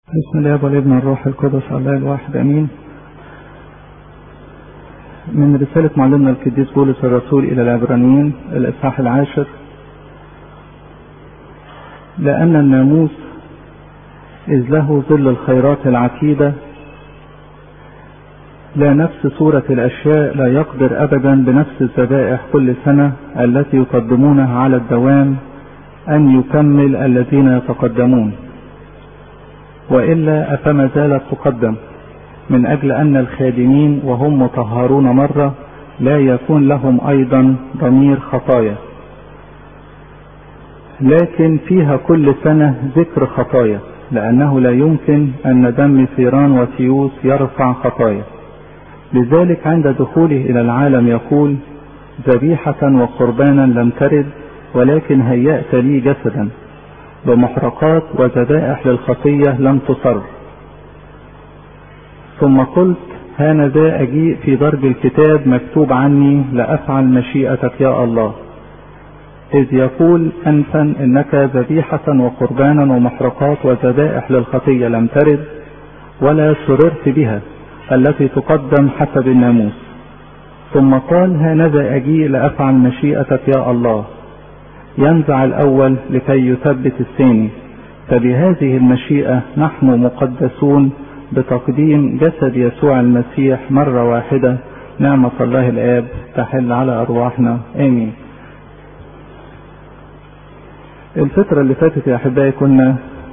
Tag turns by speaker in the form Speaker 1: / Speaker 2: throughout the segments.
Speaker 1: بسم الله والابن الروح القدس الله الواحد امين من رسالة معلمنا القديس بولس الرسول إلى العبرانيين الإصحاح العاشر لأن الناموس إذ له ظل الخيرات العتيدة لا نفس صورة الأشياء لا يقدر أبدا بنفس الذبائح كل سنة التي يقدمونها على الدوام أن يكمل الذين يتقدمون وإلا أفما زالت تقدم من أجل أن الخادمين وهم مطهرون مرة لا يكون لهم أيضا ضمير خطايا لكن فيها كل سنة ذكر خطايا لأنه لا يمكن أن دم ثيران وتيوس يرفع خطايا لذلك عند دخوله إلى العالم يقول ذبيحة وقربانا لم ترد ولكن هيأت لي جسدا بمحرقات وذبائح للخطية لم تصر ثم قلت هانذا أجيء في ضرب الكتاب مكتوب عني لأفعل مشيئتك يا الله إذ يقول أنفا إنك ذبيحة وقربانا ومحرقات وذبائح للخطية لم ترد ولا سررت بها التي تقدم حسب الناموس ثم قال هانذا أجيء لأفعل مشيئتك يا الله ينزع الأول لكي يثبت الثاني فبهذه المشيئة نحن مقدسون بتقديم جسد يسوع المسيح مرة واحدة نعمة الله الآب تحل على أرواحنا آمين الفترة اللي فاتت يا أحبائي كنا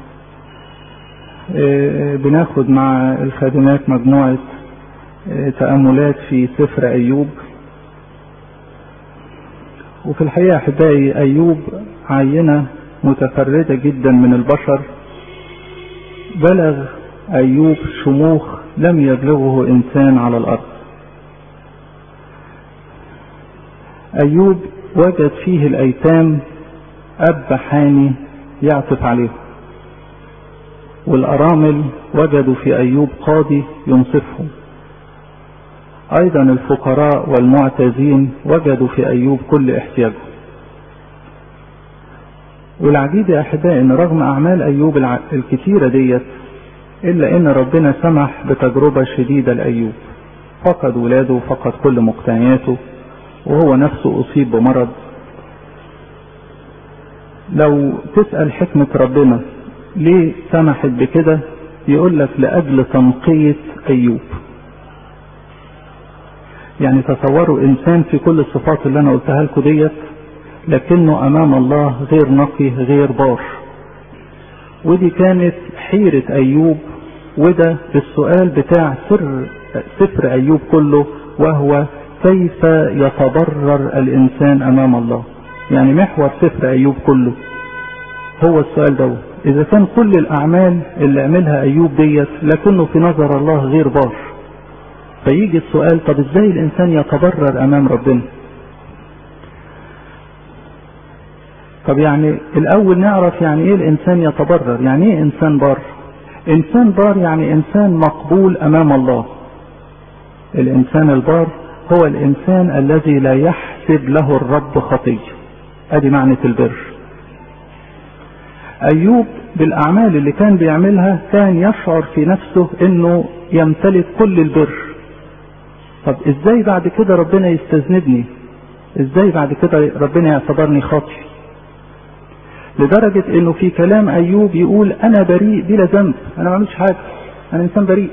Speaker 1: بناخد مع الخادمات مجموعة تأملات في سفر أيوب وفي الحقيقة أحبائي أيوب عينة متفردة جدا من البشر بلغ أيوب شموخ لم يبلغه إنسان على الأرض أيوب وجد فيه الأيتام أب حاني يعطف عليهم والأرامل وجدوا في أيوب قاضي ينصفهم أيضا الفقراء والمعتزين وجدوا في أيوب كل احتياجهم والعجيب يا أحبائي أن رغم أعمال أيوب الكثيرة ديت إلا أن ربنا سمح بتجربة شديدة لأيوب فقد ولاده وفقد كل مقتنياته وهو نفسه أصيب بمرض لو تسأل حكمة ربنا ليه سمحت بكده يقول لك لأجل تنقية أيوب يعني تصوروا إنسان في كل الصفات اللي أنا قلتها لكم ديت لكنه أمام الله غير نقي غير بار ودي كانت حيرة أيوب وده السؤال بتاع سر سفر أيوب كله وهو كيف يتضرر الإنسان أمام الله يعني محور سفر أيوب كله هو السؤال ده إذا كان كل الأعمال اللي عملها أيوب ديت لكنه في نظر الله غير بار فيجي السؤال طب ازاي الإنسان يتضرر أمام ربنا طب يعني الأول نعرف يعني إيه الإنسان يتضرر يعني إيه إنسان بار إنسان بار يعني إنسان مقبول أمام الله الإنسان البار هو الإنسان الذي لا يحسب له الرب خطية أدي معنى البر أيوب بالأعمال اللي كان بيعملها كان يشعر في نفسه إنه يمتلك كل البر طب إزاي بعد كده ربنا يستذنبني إزاي بعد كده ربنا يعتبرني خاطئ لدرجة انه في كلام ايوب يقول انا بريء بلا ذنب انا ما عملتش حاجة انا انسان بريء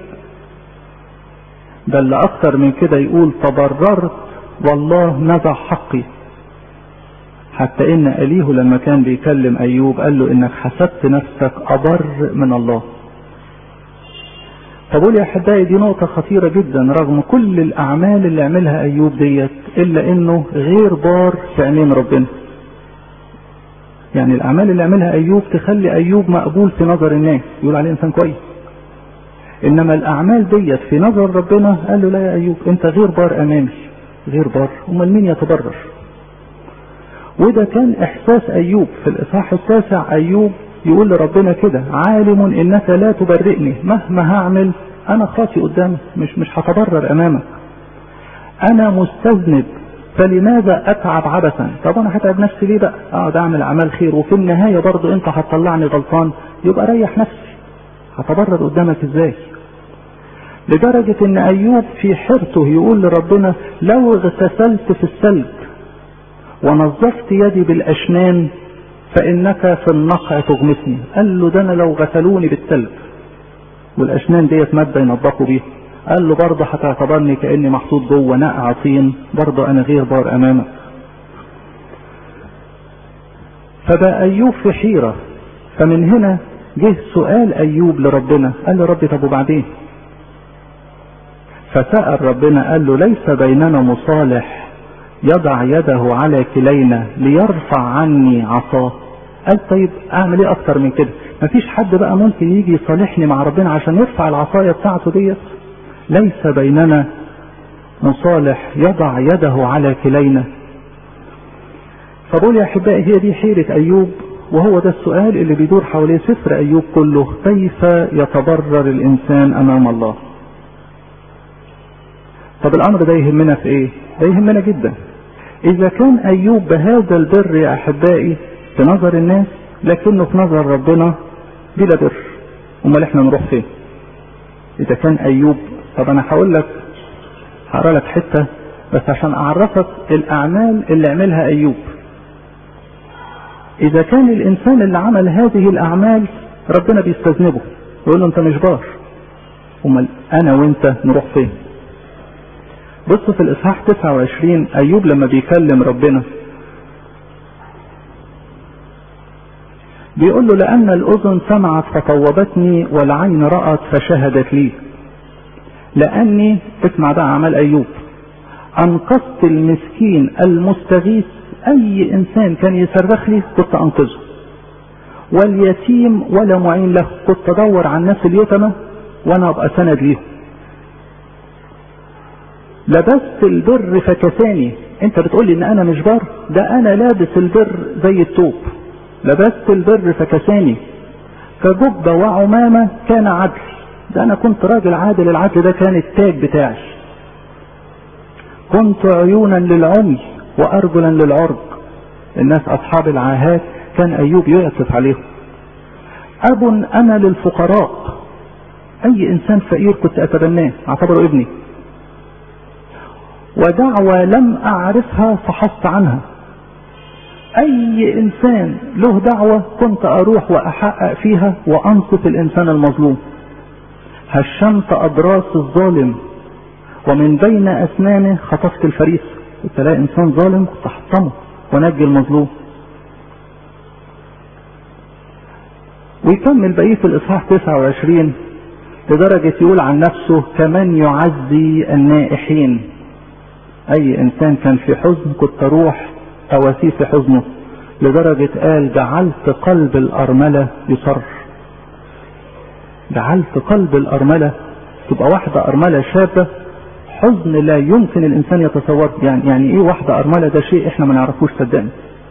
Speaker 1: بل اكتر من كده يقول تضررت والله نزع حقي حتى ان اليه لما كان بيكلم ايوب قال له انك حسبت نفسك اضر من الله فبقول يا احبائي دي نقطة خطيرة جدا رغم كل الاعمال اللي عملها ايوب ديت الا انه غير بار في عينين ربنا يعني الأعمال اللي عملها أيوب تخلي أيوب مقبول في نظر الناس يقول عليه إنسان كويس إنما الأعمال ديت في نظر ربنا قال له لا يا أيوب أنت غير بار أمامي غير بار أمال مين يتضرر وده كان إحساس أيوب في الإصحاح التاسع أيوب يقول لربنا كده عالم إنك لا تبرئني مهما هعمل أنا خاطي قدامك مش مش هتضرر أمامك أنا مستذنب فلماذا اتعب عبثا طب انا هتعب نفسي ليه بقى اقعد اعمل اعمال خير وفي النهايه برضه انت هتطلعني غلطان يبقى ريح نفسي هتبرر قدامك ازاي لدرجة ان ايوب في حيرته يقول لربنا لو اغتسلت في الثلج ونظفت يدي بالاشنان فانك في النقع تغمسني قال له ده انا لو غسلوني بالثلج والاشنان ديت ماده ينضفوا بيها قال له برضه هتعتبرني كاني محطوط جوه نقع طين برضه انا غير بار امامك فبقى ايوب في حيره فمن هنا جه سؤال ايوب لربنا قال له ربي طب وبعدين فسأل ربنا قال له ليس بيننا مصالح يضع يده على كلينا ليرفع عني عصاه قال طيب اعمل ايه اكتر من كده مفيش حد بقى ممكن يجي يصالحني مع ربنا عشان يرفع العصاية بتاعته ديت ليس بيننا مصالح يضع يده على كلينا فبقول يا احبائي هي دي حيرة ايوب وهو ده السؤال اللي بيدور حواليه سفر ايوب كله كيف يتبرر الانسان امام الله طب الامر ده يهمنا في ايه ده يهمنا جدا اذا كان ايوب بهذا البر يا احبائي في نظر الناس لكنه في نظر ربنا بلا بر امال احنا نروح فين اذا كان ايوب طب انا هقول لك هقرا لك حته بس عشان اعرفك الاعمال اللي عملها ايوب اذا كان الانسان اللي عمل هذه الاعمال ربنا بيستذنبه يقول له انت مش بار امال انا وانت نروح فين بص في الاصحاح 29 ايوب لما بيكلم ربنا بيقول له لان الاذن سمعت فطوبتني والعين رأت فشهدت لي لاني اسمع بقى اعمال ايوب انقذت المسكين المستغيث اي انسان كان يصرخ لي كنت انقذه واليتيم ولا معين له كنت ادور على الناس اليتامى وانا ابقى سند ليهم لبست البر فكساني انت بتقول لي ان انا مش بر ده انا لابس البر زي التوب لبست البر فكساني كجبة وعمامة كان عدل ده انا كنت راجل عادل العدل ده كان التاج بتاعي كنت عيونا للعمي وارجلا للعرج الناس اصحاب العاهات كان ايوب يعطف عليهم اب انا للفقراء اي انسان فقير كنت اتبناه اعتبره ابني ودعوة لم اعرفها فحصت عنها اي انسان له دعوة كنت اروح واحقق فيها وانصف الانسان المظلوم هشمت اضراس الظالم ومن بين اسنانه خطفت الفريس كنت الاقي انسان ظالم كنت احطمه ونجي المظلوم ويكمل بقيه في الاصحاح 29 لدرجة يقول عن نفسه كمن يعزي النائحين اي انسان كان في حزن كنت اروح اواسيه في حزنه لدرجة قال جعلت قلب الارملة يصر جعلت قلب الارملة تبقى واحدة ارملة شابة حزن لا يمكن الانسان يتصوره يعني يعني ايه واحدة ارملة ده شيء احنا ما نعرفوش صدقني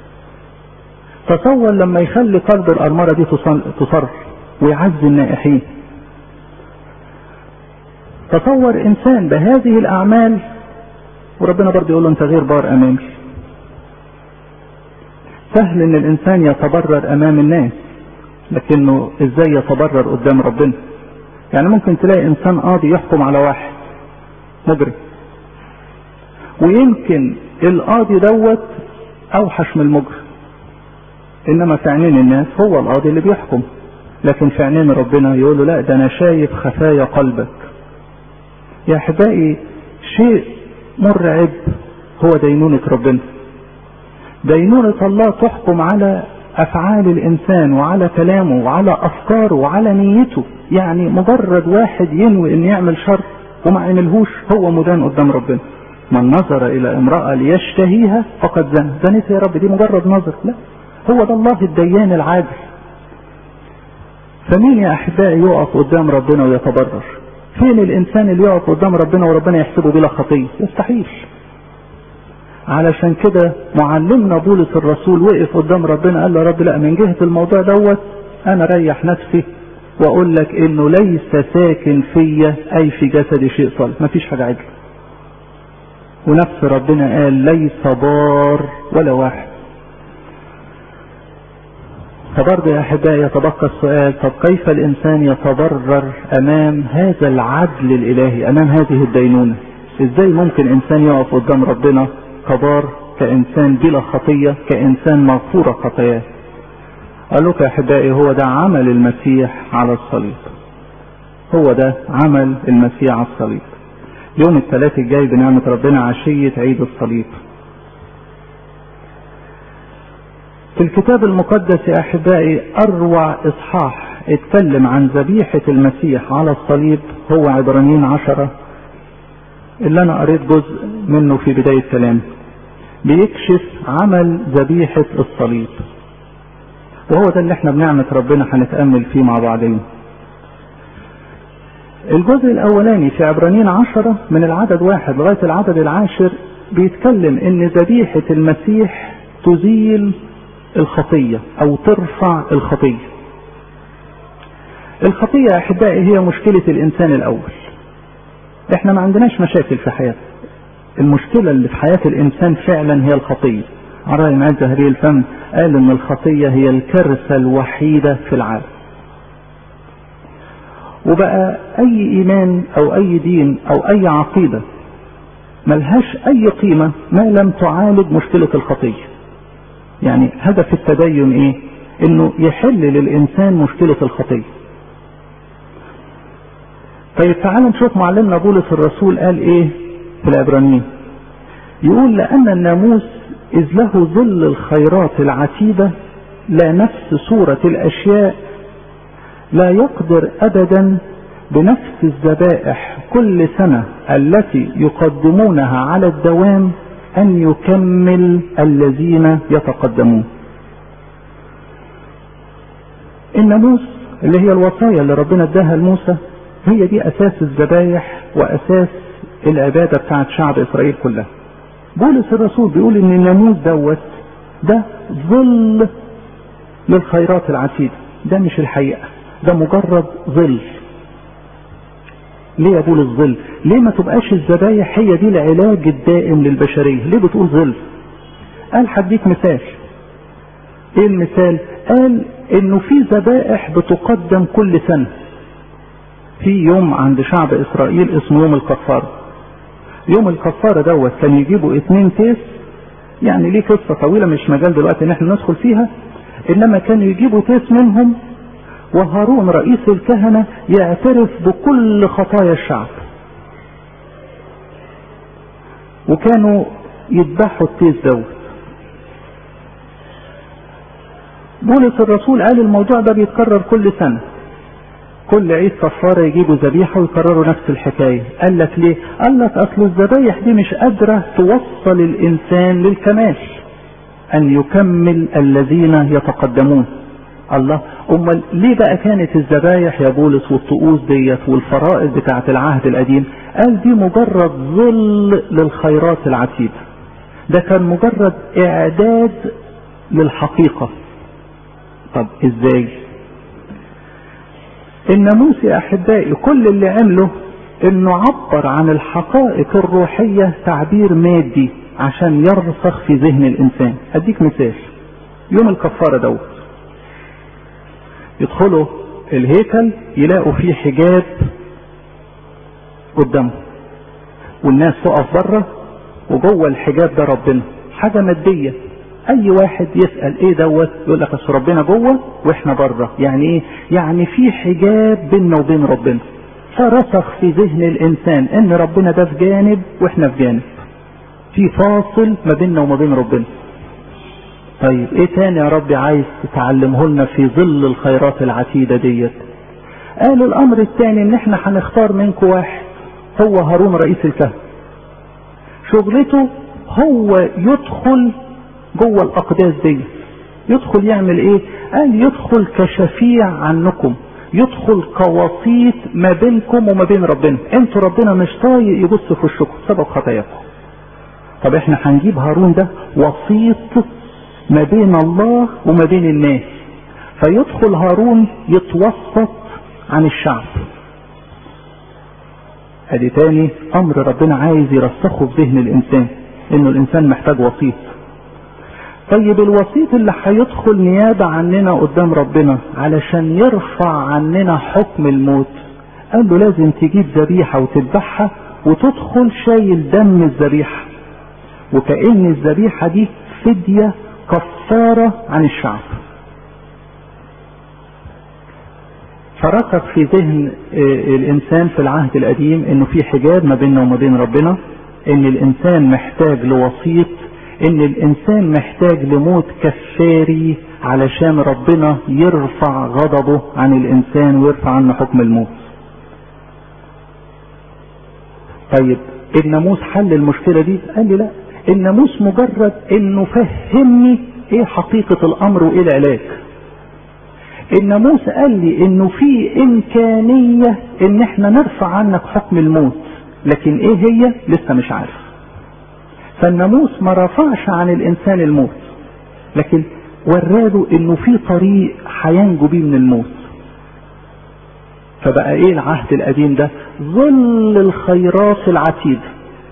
Speaker 1: تصور لما يخلي قلب الارملة دي تصر ويعزي النائحين تصور انسان بهذه الاعمال وربنا برضه يقول له انت غير بار امامي سهل ان الانسان يتبرر امام الناس لكنه ازاي يتبرر قدام ربنا يعني ممكن تلاقي انسان قاضي يحكم على واحد مجرم ويمكن القاضي دوت اوحش من المجرم انما في عينين الناس هو القاضي اللي بيحكم لكن في عينين ربنا يقول له لا ده انا شايف خفايا قلبك يا احبائي شيء مرعب هو دينونة ربنا دينونة الله تحكم على افعال الانسان وعلى كلامه وعلى افكاره وعلى نيته يعني مجرد واحد ينوي ان يعمل شر وما عملهوش هو مدان قدام ربنا من نظر الى امرأة ليشتهيها فقد زنى زنيت يا رب دي مجرد نظر لا هو ده الله الديان العادل فمين يا احبائي يقف قدام ربنا ويتبرر فين الانسان اللي يقف قدام ربنا وربنا يحسبه بلا خطيه يستحيل علشان كده معلمنا بولس الرسول وقف قدام ربنا قال له يا رب لا من جهه الموضوع دوت انا ريح نفسي واقول لك انه ليس ساكن فيا اي في جسدي شيء صالح مفيش حاجه عدل ونفس ربنا قال ليس بار ولا واحد فبرضه يا احبائي يتبقى السؤال طب كيف الانسان يتضرر امام هذا العدل الالهي امام هذه الدينونه ازاي ممكن انسان يقف قدام ربنا كبار كانسان بلا خطيه كانسان مغفوره خطاياه قال لك يا احبائي هو ده عمل المسيح على الصليب هو ده عمل المسيح على الصليب يوم الثلاث الجاي بنعمة ربنا عشية عيد الصليب في الكتاب المقدس يا احبائي اروع اصحاح اتكلم عن ذبيحة المسيح على الصليب هو عبرانيين عشرة اللي انا قريت جزء منه في بداية كلامي بيكشف عمل ذبيحة الصليب وهو ده اللي احنا بنعمة ربنا هنتأمل فيه مع بعضين الجزء الاولاني في عبرانيين عشرة من العدد واحد لغاية العدد العاشر بيتكلم ان ذبيحة المسيح تزيل الخطية او ترفع الخطية الخطية يا احبائي هي مشكلة الانسان الاول احنا ما عندناش مشاكل في حياتنا المشكلة اللي في حياة الانسان فعلا هي الخطية عراء معاد زهري الفم قال ان الخطية هي الكارثة الوحيدة في العالم وبقى اي ايمان او اي دين او اي عقيدة ملهاش اي قيمة ما لم تعالج مشكلة الخطية يعني هدف التدين ايه انه يحل للانسان مشكلة الخطية طيب تعالوا نشوف معلمنا بولس الرسول قال ايه في العبرانيين يقول لان الناموس اذ له ظل الخيرات العتيدة لا نفس صورة الاشياء لا يقدر ابدا بنفس الذبائح كل سنة التي يقدمونها على الدوام ان يكمل الذين يتقدمون الناموس اللي هي الوصايا اللي ربنا اداها لموسى هي دي اساس الذبايح واساس العبادة بتاعت شعب اسرائيل كلها بولس الرسول بيقول ان الناموس دوت ده ظل للخيرات العتيدة ده مش الحقيقة ده مجرد ظل ليه يا بولس ظل ليه ما تبقاش الذبايح هي دي العلاج الدائم للبشرية ليه بتقول ظل قال هديك مثال ايه المثال قال انه في ذبائح بتقدم كل سنة في يوم عند شعب اسرائيل اسمه يوم الكفارة يوم الكفارة دوت كان يجيبوا اتنين تيس يعني ليه قصة طويلة مش مجال دلوقتي ان احنا ندخل فيها انما كانوا يجيبوا تيس منهم وهارون رئيس الكهنة يعترف بكل خطايا الشعب وكانوا يذبحوا التيس دوت بولس الرسول قال الموضوع ده بيتكرر كل سنة كل عيد كفارة يجيبوا ذبيحة ويكرروا نفس الحكاية قال لك ليه قال لك اصل الذبايح دي مش قادرة توصل الانسان للكمال ان يكمل الذين يتقدمون الله امال ليه بقى كانت الذبايح يا بولس والطقوس ديت والفرائض بتاعت العهد القديم قال دي مجرد ظل للخيرات العتيدة ده كان مجرد اعداد للحقيقة طب ازاي الناموس يا احبائي كل اللي عمله انه عبر عن الحقائق الروحية تعبير مادي عشان يرسخ في ذهن الانسان اديك مثال يوم الكفارة دوت يدخلوا الهيكل يلاقوا فيه حجاب قدامه والناس تقف بره وجوه الحجاب ده ربنا حاجه ماديه اي واحد يسال ايه دوت يقول لك اصل ربنا جوه واحنا بره يعني ايه يعني في حجاب بيننا وبين ربنا فرسخ في ذهن الانسان ان ربنا ده في جانب واحنا في جانب في فاصل ما بيننا وما بين ربنا طيب ايه تاني يا رب عايز تتعلمه لنا في ظل الخيرات العتيدة ديت قال الامر الثاني ان احنا هنختار منكم واحد هو هارون رئيس الكهنة شغلته هو يدخل جوه الاقداس دي يدخل يعمل ايه قال يدخل كشفيع عنكم يدخل كوسيط ما بينكم وما بين ربنا انتوا ربنا مش طايق يبص في وشكم سبب خطاياكم طب احنا هنجيب هارون ده وسيط ما بين الله وما بين الناس فيدخل هارون يتوسط عن الشعب ادي تاني امر ربنا عايز يرسخه في ذهن الانسان انه الانسان محتاج وسيط طيب الوسيط اللي هيدخل نيابة عننا قدام ربنا علشان يرفع عننا حكم الموت قال له لازم تجيب ذبيحة وتذبحها وتدخل شايل دم الذبيحة وكأن الذبيحة دي فدية كفارة عن الشعب فركض في ذهن الانسان في العهد القديم انه في حجاب ما بيننا وما بين ربنا ان الانسان محتاج لوسيط ان الانسان محتاج لموت كفاري علشان ربنا يرفع غضبه عن الانسان ويرفع عنه حكم الموت طيب الناموس حل المشكلة دي قال لي لا الناموس مجرد انه فهمني ايه حقيقة الامر وايه العلاج الناموس قال لي انه في امكانية ان احنا نرفع عنك حكم الموت لكن ايه هي لسه مش عارف فالناموس ما رفعش عن الانسان الموت لكن وراله انه في طريق هينجو بيه من الموت فبقى ايه العهد القديم ده ظل الخيرات العتيدة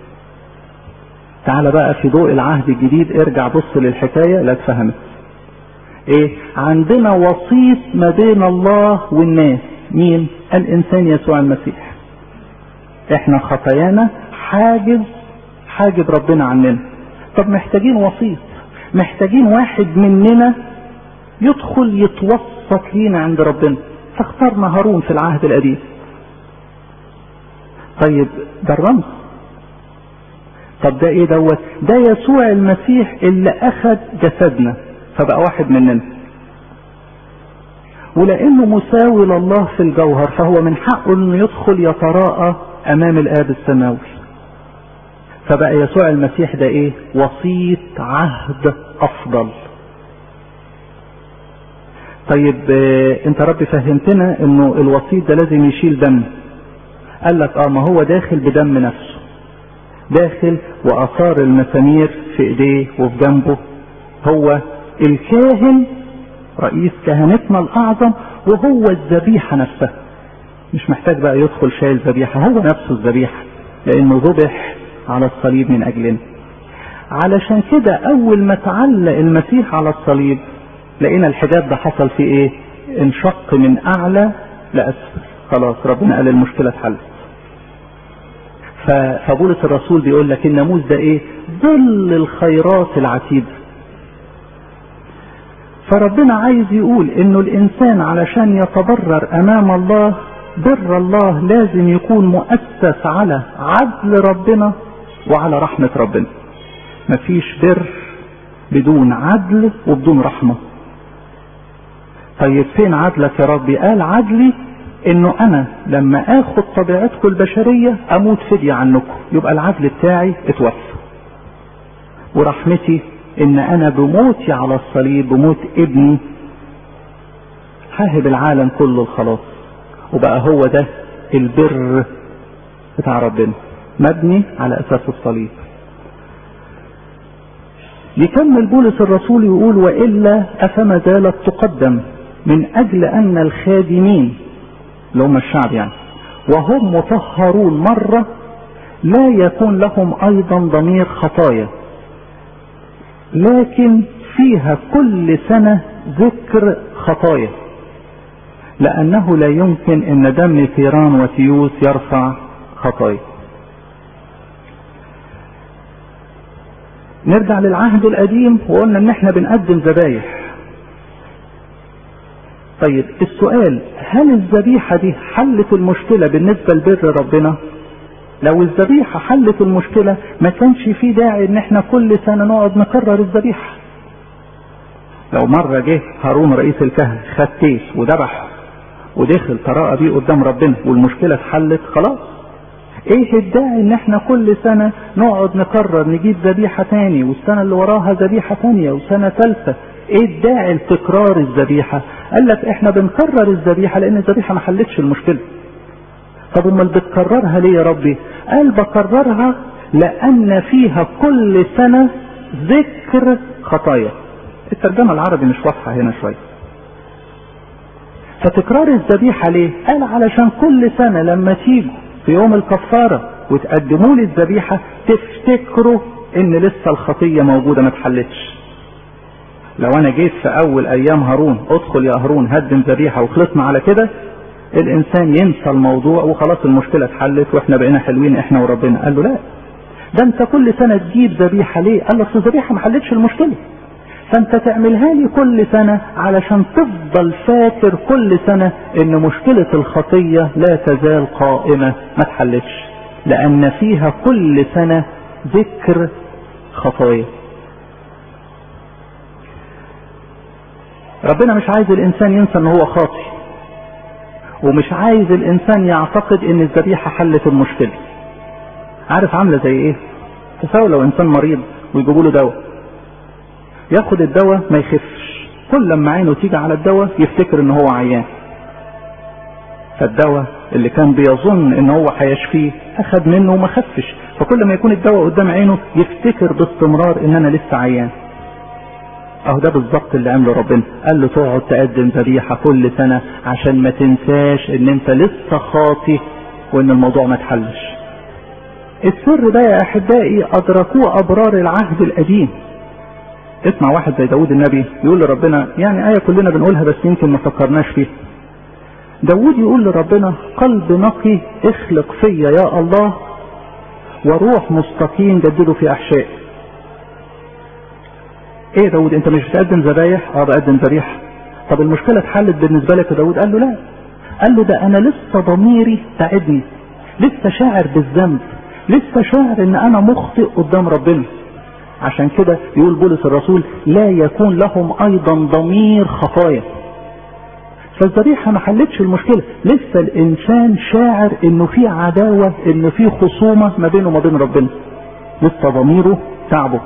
Speaker 1: تعال بقى في ضوء العهد الجديد ارجع بص للحكاية لا تفهمت ايه عندنا وسيط ما بين الله والناس مين الانسان يسوع المسيح احنا خطايانا حاجز حاجب ربنا عننا طب محتاجين وسيط محتاجين واحد مننا يدخل يتوسط لينا عند ربنا فاخترنا هارون في العهد القديم طيب ده الرمز طب ده ايه دوت ده يسوع المسيح اللي اخذ جسدنا فبقى واحد مننا ولانه مساوي لله في الجوهر فهو من حقه انه يدخل يتراءى امام الاب السماوي فبقى يسوع المسيح ده ايه وسيط عهد افضل طيب اه انت ربي فهمتنا انه الوسيط ده لازم يشيل دم قال لك اه ما هو داخل بدم نفسه داخل واثار المسامير في ايديه وفي جنبه هو الكاهن رئيس كهنتنا الاعظم وهو الذبيحة نفسها مش محتاج بقى يدخل شايل ذبيحة هو نفسه الذبيحة لانه ذبح على الصليب من اجلنا علشان كده اول ما تعلق المسيح على الصليب لقينا الحجاب ده حصل فيه ايه انشق من اعلى لاسفل خلاص ربنا قال المشكلة اتحلت فبولس الرسول بيقول لك الناموس ده ايه ظل الخيرات العتيدة فربنا عايز يقول انه الانسان علشان يتبرر امام الله بر الله لازم يكون مؤسس على عدل ربنا وعلى رحمة ربنا مفيش بر بدون عدل وبدون رحمة طيب فين عدلك يا ربي قال عدلي انه انا لما اخد طبيعتكم البشرية اموت فدية عنكم يبقى العدل بتاعي اتوفى ورحمتي ان انا بموتي على الصليب بموت ابني هاهب العالم كله الخلاص وبقى هو ده البر بتاع ربنا مبني على اساس الصليب يكمل بولس الرسول يقول والا افما زالت تقدم من اجل ان الخادمين اللي هم الشعب يعني وهم مطهرون مرة لا يكون لهم ايضا ضمير خطايا لكن فيها كل سنة ذكر خطايا لأنه لا يمكن أن دم ثيران وتيوس يرفع خطايا نرجع للعهد القديم وقلنا ان احنا بنقدم ذبايح طيب السؤال هل الذبيحة دي حلت المشكلة بالنسبة لبر ربنا لو الذبيحة حلت المشكلة ما كانش في داعي ان احنا كل سنة نقعد نكرر الذبيحة لو مرة جه هارون رئيس الكهنة خد كيس وذبح ودخل تراءى بيه قدام ربنا والمشكلة اتحلت خلاص ايه الداعي ان احنا كل سنة نقعد نكرر نجيب ذبيحة تاني والسنة اللي وراها ذبيحة تانية وسنة ثالثة ايه الداعي لتكرار الذبيحة قال لك احنا بنكرر الذبيحة لان الذبيحة ما حلتش المشكلة طب امال بتكررها ليه يا ربي قال بكررها لان فيها كل سنة ذكر خطايا الترجمة العربي مش واضحة هنا شوية فتكرار الذبيحة ليه قال علشان كل سنة لما تيجوا في يوم الكفارة وتقدموا لي الذبيحة تفتكروا ان لسه الخطية موجودة ما اتحلتش لو انا جيت في اول ايام هارون ادخل يا هارون هدم ذبيحة وخلصنا على كده الانسان ينسى الموضوع وخلاص المشكلة اتحلت واحنا بقينا حلوين احنا وربنا قال له لا ده انت كل سنة تجيب ذبيحة ليه قال له اصل الذبيحة ما حلتش المشكلة فانت تعملها لي كل سنة علشان تفضل فاكر كل سنة ان مشكلة الخطية لا تزال قائمة ما تحلتش لان فيها كل سنة ذكر خطايا ربنا مش عايز الانسان ينسى ان هو خاطي ومش عايز الانسان يعتقد ان الذبيحة حلت المشكلة عارف عاملة زي ايه تساوي لو انسان مريض ويجيبوا له دواء ياخد الدواء ما يخفش كل لما عينه تيجي على الدواء يفتكر ان هو عيان فالدواء اللي كان بيظن ان هو هيشفيه اخد منه وما خفش فكل ما يكون الدواء قدام عينه يفتكر باستمرار ان انا لسه عيان اهو ده بالظبط اللي عمله ربنا قال له تقعد تقدم ذبيحة كل سنة عشان ما تنساش ان انت لسه خاطي وان الموضوع ما اتحلش السر ده يا احبائي ادركوه ابرار العهد القديم اسمع واحد زي داود النبي يقول لربنا يعني آية كلنا بنقولها بس يمكن ما فكرناش فيها داود يقول لربنا قلب نقي اخلق فيا يا الله وروح مستقيم جدده في احشائي ايه يا داود انت مش بتقدم ذبايح اه بقدم ذبيحه طب المشكله اتحلت بالنسبه لك يا داود قال له لا قال له ده انا لسه ضميري تعبني لسه شاعر بالذنب لسه شاعر ان انا مخطئ قدام ربنا عشان كده يقول بولس الرسول لا يكون لهم ايضا ضمير خطايا فالذبيحه ما حلتش المشكله لسه الانسان شاعر انه في عداوه انه في خصومه ما بينه وما بين ربنا لسه ضميره تعبه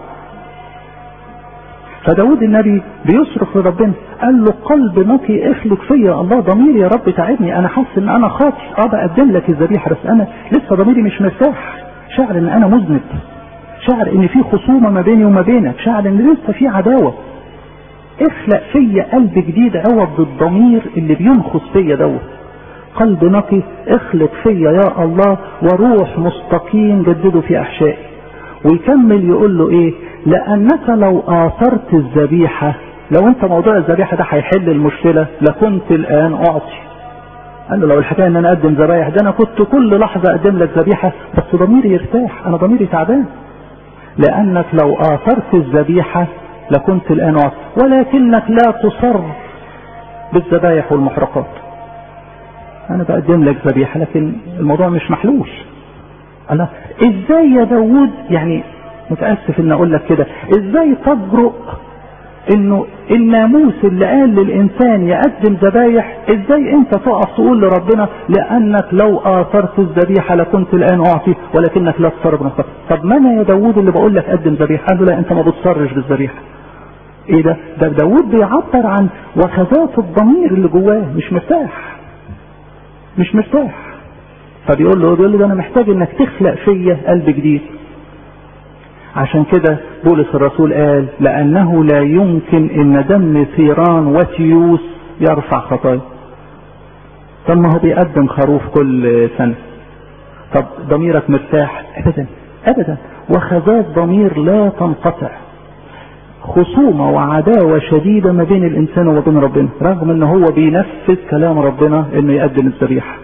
Speaker 1: فداود النبي بيصرخ لربنا قال له قلب نقي اخلق فيا الله ضميري يا رب تعبني انا حاسس ان انا خاطي اه بقدم لك الذبيحه بس انا لسه ضميري مش مرتاح شاعر ان انا مذنب شاعر ان في خصومه ما بيني وما بينك شاعر ان لسه في عداوه اخلق فيا قلب جديد عوض الضمير اللي بينخص فيا دوت قلب نقي اخلق فيا يا الله وروح مستقيم جدده في احشائي ويكمل يقول له ايه لانك لو اثرت الذبيحه لو انت موضوع الذبيحه ده هيحل المشكله لكنت الان اعطي قال له لو الحكايه ان انا اقدم ذبايح ده انا كنت كل لحظه اقدم لك ذبيحه بس ضميري يرتاح انا ضميري تعبان لانك لو اثرت الذبيحه لكنت الان اعطي ولكنك لا تصر بالذبايح والمحرقات انا بقدم لك ذبيحه لكن الموضوع مش محلول الله ازاي يا داوود يعني متاسف ان اقول لك كده ازاي تجرؤ انه الناموس اللي قال للانسان يقدم ذبايح ازاي انت تقف تقول لربنا لانك لو اثرت الذبيحه لكنت الان اعطي ولكنك لا تصر بنفسك طب ما انا يا داوود اللي بقول لك قدم ذبيحه قال له لا انت ما بتصرش بالذبيحه ايه ده ده داوود بيعبر عن وخزات الضمير اللي جواه مش مرتاح مش مرتاح فبيقول له بيقول له ده انا محتاج انك تخلق فيا قلب جديد عشان كده بولس الرسول قال لانه لا يمكن ان دم ثيران وتيوس يرفع خطايا طب ما هو بيقدم خروف كل سنه طب ضميرك مرتاح ابدا ابدا وخزات ضمير لا تنقطع خصومة وعداوة شديدة ما بين الإنسان وما بين ربنا رغم إن هو بينفذ كلام ربنا إنه يقدم الذبيحة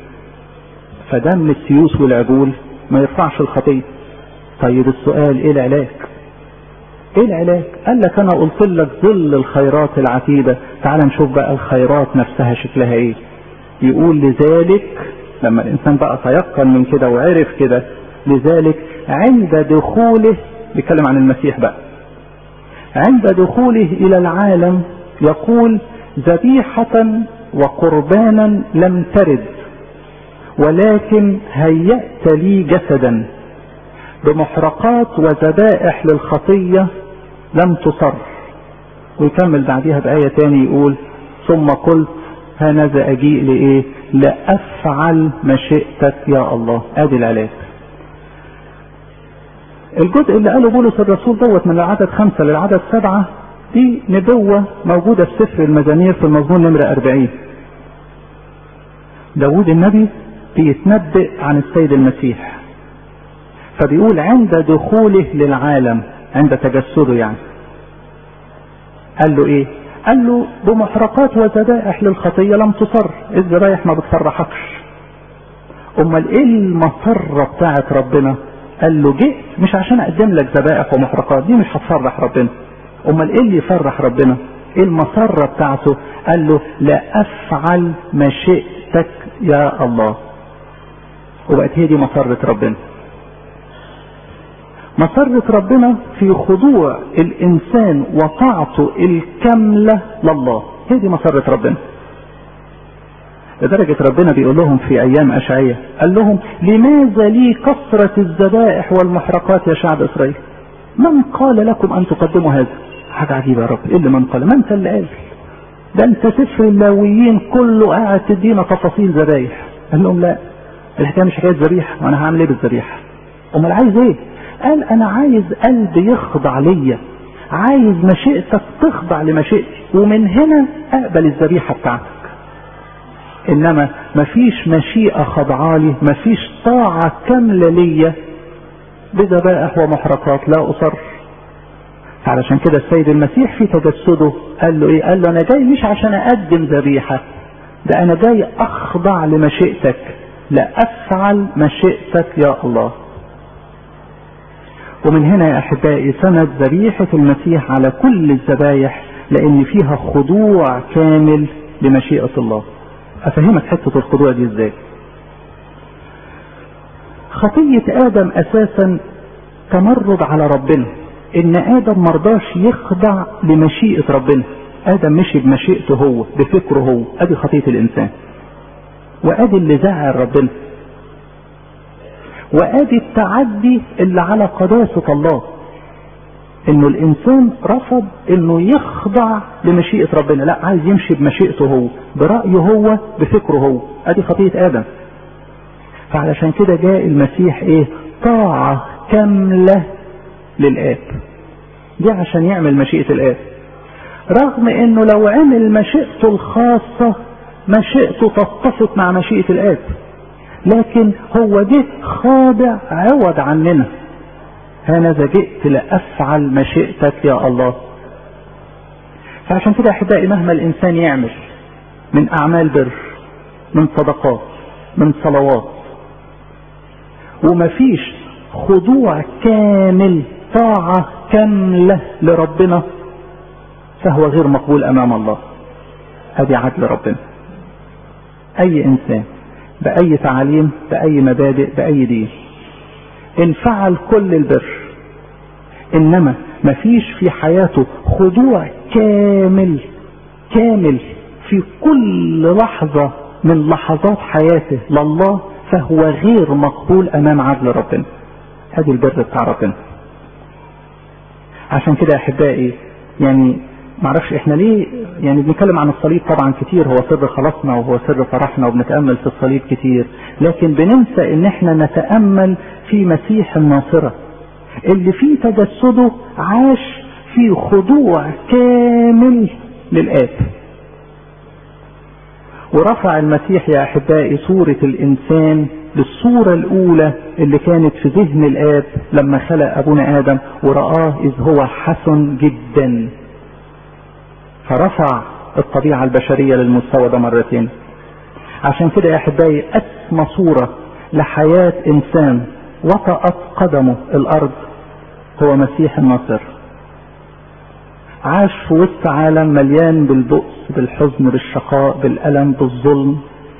Speaker 1: فدم السيوس والعجول ما يرفعش الخطية طيب السؤال ايه العلاج ايه العلاج قال لك انا قلت لك ظل الخيرات العتيدة تعال نشوف بقى الخيرات نفسها شكلها ايه يقول لذلك لما الانسان بقى تيقن من كده وعرف كده لذلك عند دخوله بيتكلم عن المسيح بقى عند دخوله الى العالم يقول ذبيحة وقربانا لم ترد ولكن هيأت لي جسدا بمحرقات وذبائح للخطية لم تصر ويكمل بعدها بآية تاني يقول ثم قلت هنذا أجيء لإيه لأفعل مشيئتك يا الله ادي العلاج الجزء اللي قاله بولس الرسول دوت من العدد خمسة للعدد سبعة دي نبوة موجودة في سفر المزامير في المزمور نمرة أربعين داود النبي بيتنبئ عن السيد المسيح فبيقول عند دخوله للعالم عند تجسده يعني قال له ايه قال له بمحرقات وذبائح للخطيه لم تصر الذبائح ما بتفرحكش امال ايه المسره بتاعت ربنا قال له جئت مش عشان اقدم لك ذبائح ومحرقات دي مش هتفرح ربنا امال ايه اللي يفرح ربنا ايه المسره بتاعته قال له لا افعل مشيئتك يا الله وبقت هي دي مسره ربنا مسرة ربنا في خضوع الإنسان وطاعته الكاملة لله هي دي مسرة ربنا لدرجة ربنا بيقول لهم في أيام أشعية قال لهم لماذا لي كثرة الذبائح والمحرقات يا شعب إسرائيل من قال لكم أن تقدموا هذا حاجة عجيبة يا رب إيه اللي من قال ما أنت اللي قال ده أنت سفر اللاويين كله قاعد تدينا تفاصيل ذبايح قال لهم لا الحكاية مش حكاية ذبيحة وأنا هعمل إيه بالذبيحة أمال عايز إيه قال انا عايز قلب يخضع ليا عايز مشيئتك تخضع لمشيئتي ومن هنا اقبل الذبيحة بتاعتك انما مفيش مشيئة خضعالي مفيش طاعة كاملة ليا بذبائح ومحرقات لا اصر علشان كده السيد المسيح في تجسده قال له ايه قال له انا جاي مش عشان اقدم ذبيحة ده انا جاي اخضع لمشيئتك لا افعل مشيئتك يا الله ومن هنا يا احبائي سند ذبيحة المسيح على كل الذبايح لان فيها خضوع كامل لمشيئة الله افهمك حتة الخضوع دي ازاي خطية ادم اساسا تمرد على ربنا ان ادم مرضاش يخضع لمشيئة ربنا ادم مشي بمشيئته هو بفكره هو ادي خطية الانسان وادي اللي زعل ربنا وادي التعدي اللي على قداسة الله انه الانسان رفض انه يخضع لمشيئة ربنا لا عايز يمشي بمشيئته هو برأيه هو بفكره هو ادي خطية ادم فعلشان كده جاء المسيح ايه طاعة كاملة للآب دي عشان يعمل مشيئة الآب رغم انه لو عمل مشيئته الخاصة مشيئته تتفق مع مشيئة الآب لكن هو جه خاضع عوض عننا هانذا جئت لأفعل مشيئتك يا الله فعشان كده أحبائي مهما الإنسان يعمل من أعمال بر من صدقات من صلوات ومفيش خضوع كامل طاعة كاملة لربنا فهو غير مقبول أمام الله هذه عدل ربنا أي إنسان بأي تعاليم بأي مبادئ بأي دين إن فعل كل البر إنما مفيش في حياته خضوع كامل كامل في كل لحظة من لحظات حياته لله فهو غير مقبول أمام عدل ربنا هذه البر بتاع ربنا عشان كده أحبائي يعني معرفش احنا ليه يعني بنتكلم عن الصليب طبعا كتير هو سر خلاصنا وهو سر فرحنا وبنتامل في الصليب كتير لكن بننسى ان احنا نتامل في مسيح الناصره اللي في تجسده عاش في خضوع كامل للاب ورفع المسيح يا احبائي صوره الانسان للصورة الأولى اللي كانت في ذهن الآب لما خلق أبونا آدم ورآه إذ هو حسن جدا فرفع الطبيعة البشرية للمستوى ده مرتين عشان كده يا احبائي اسمى صورة لحياة انسان وطأت قدمه الارض هو مسيح الناصر عاش في وسط عالم مليان بالبؤس بالحزن بالشقاء بالألم بالظلم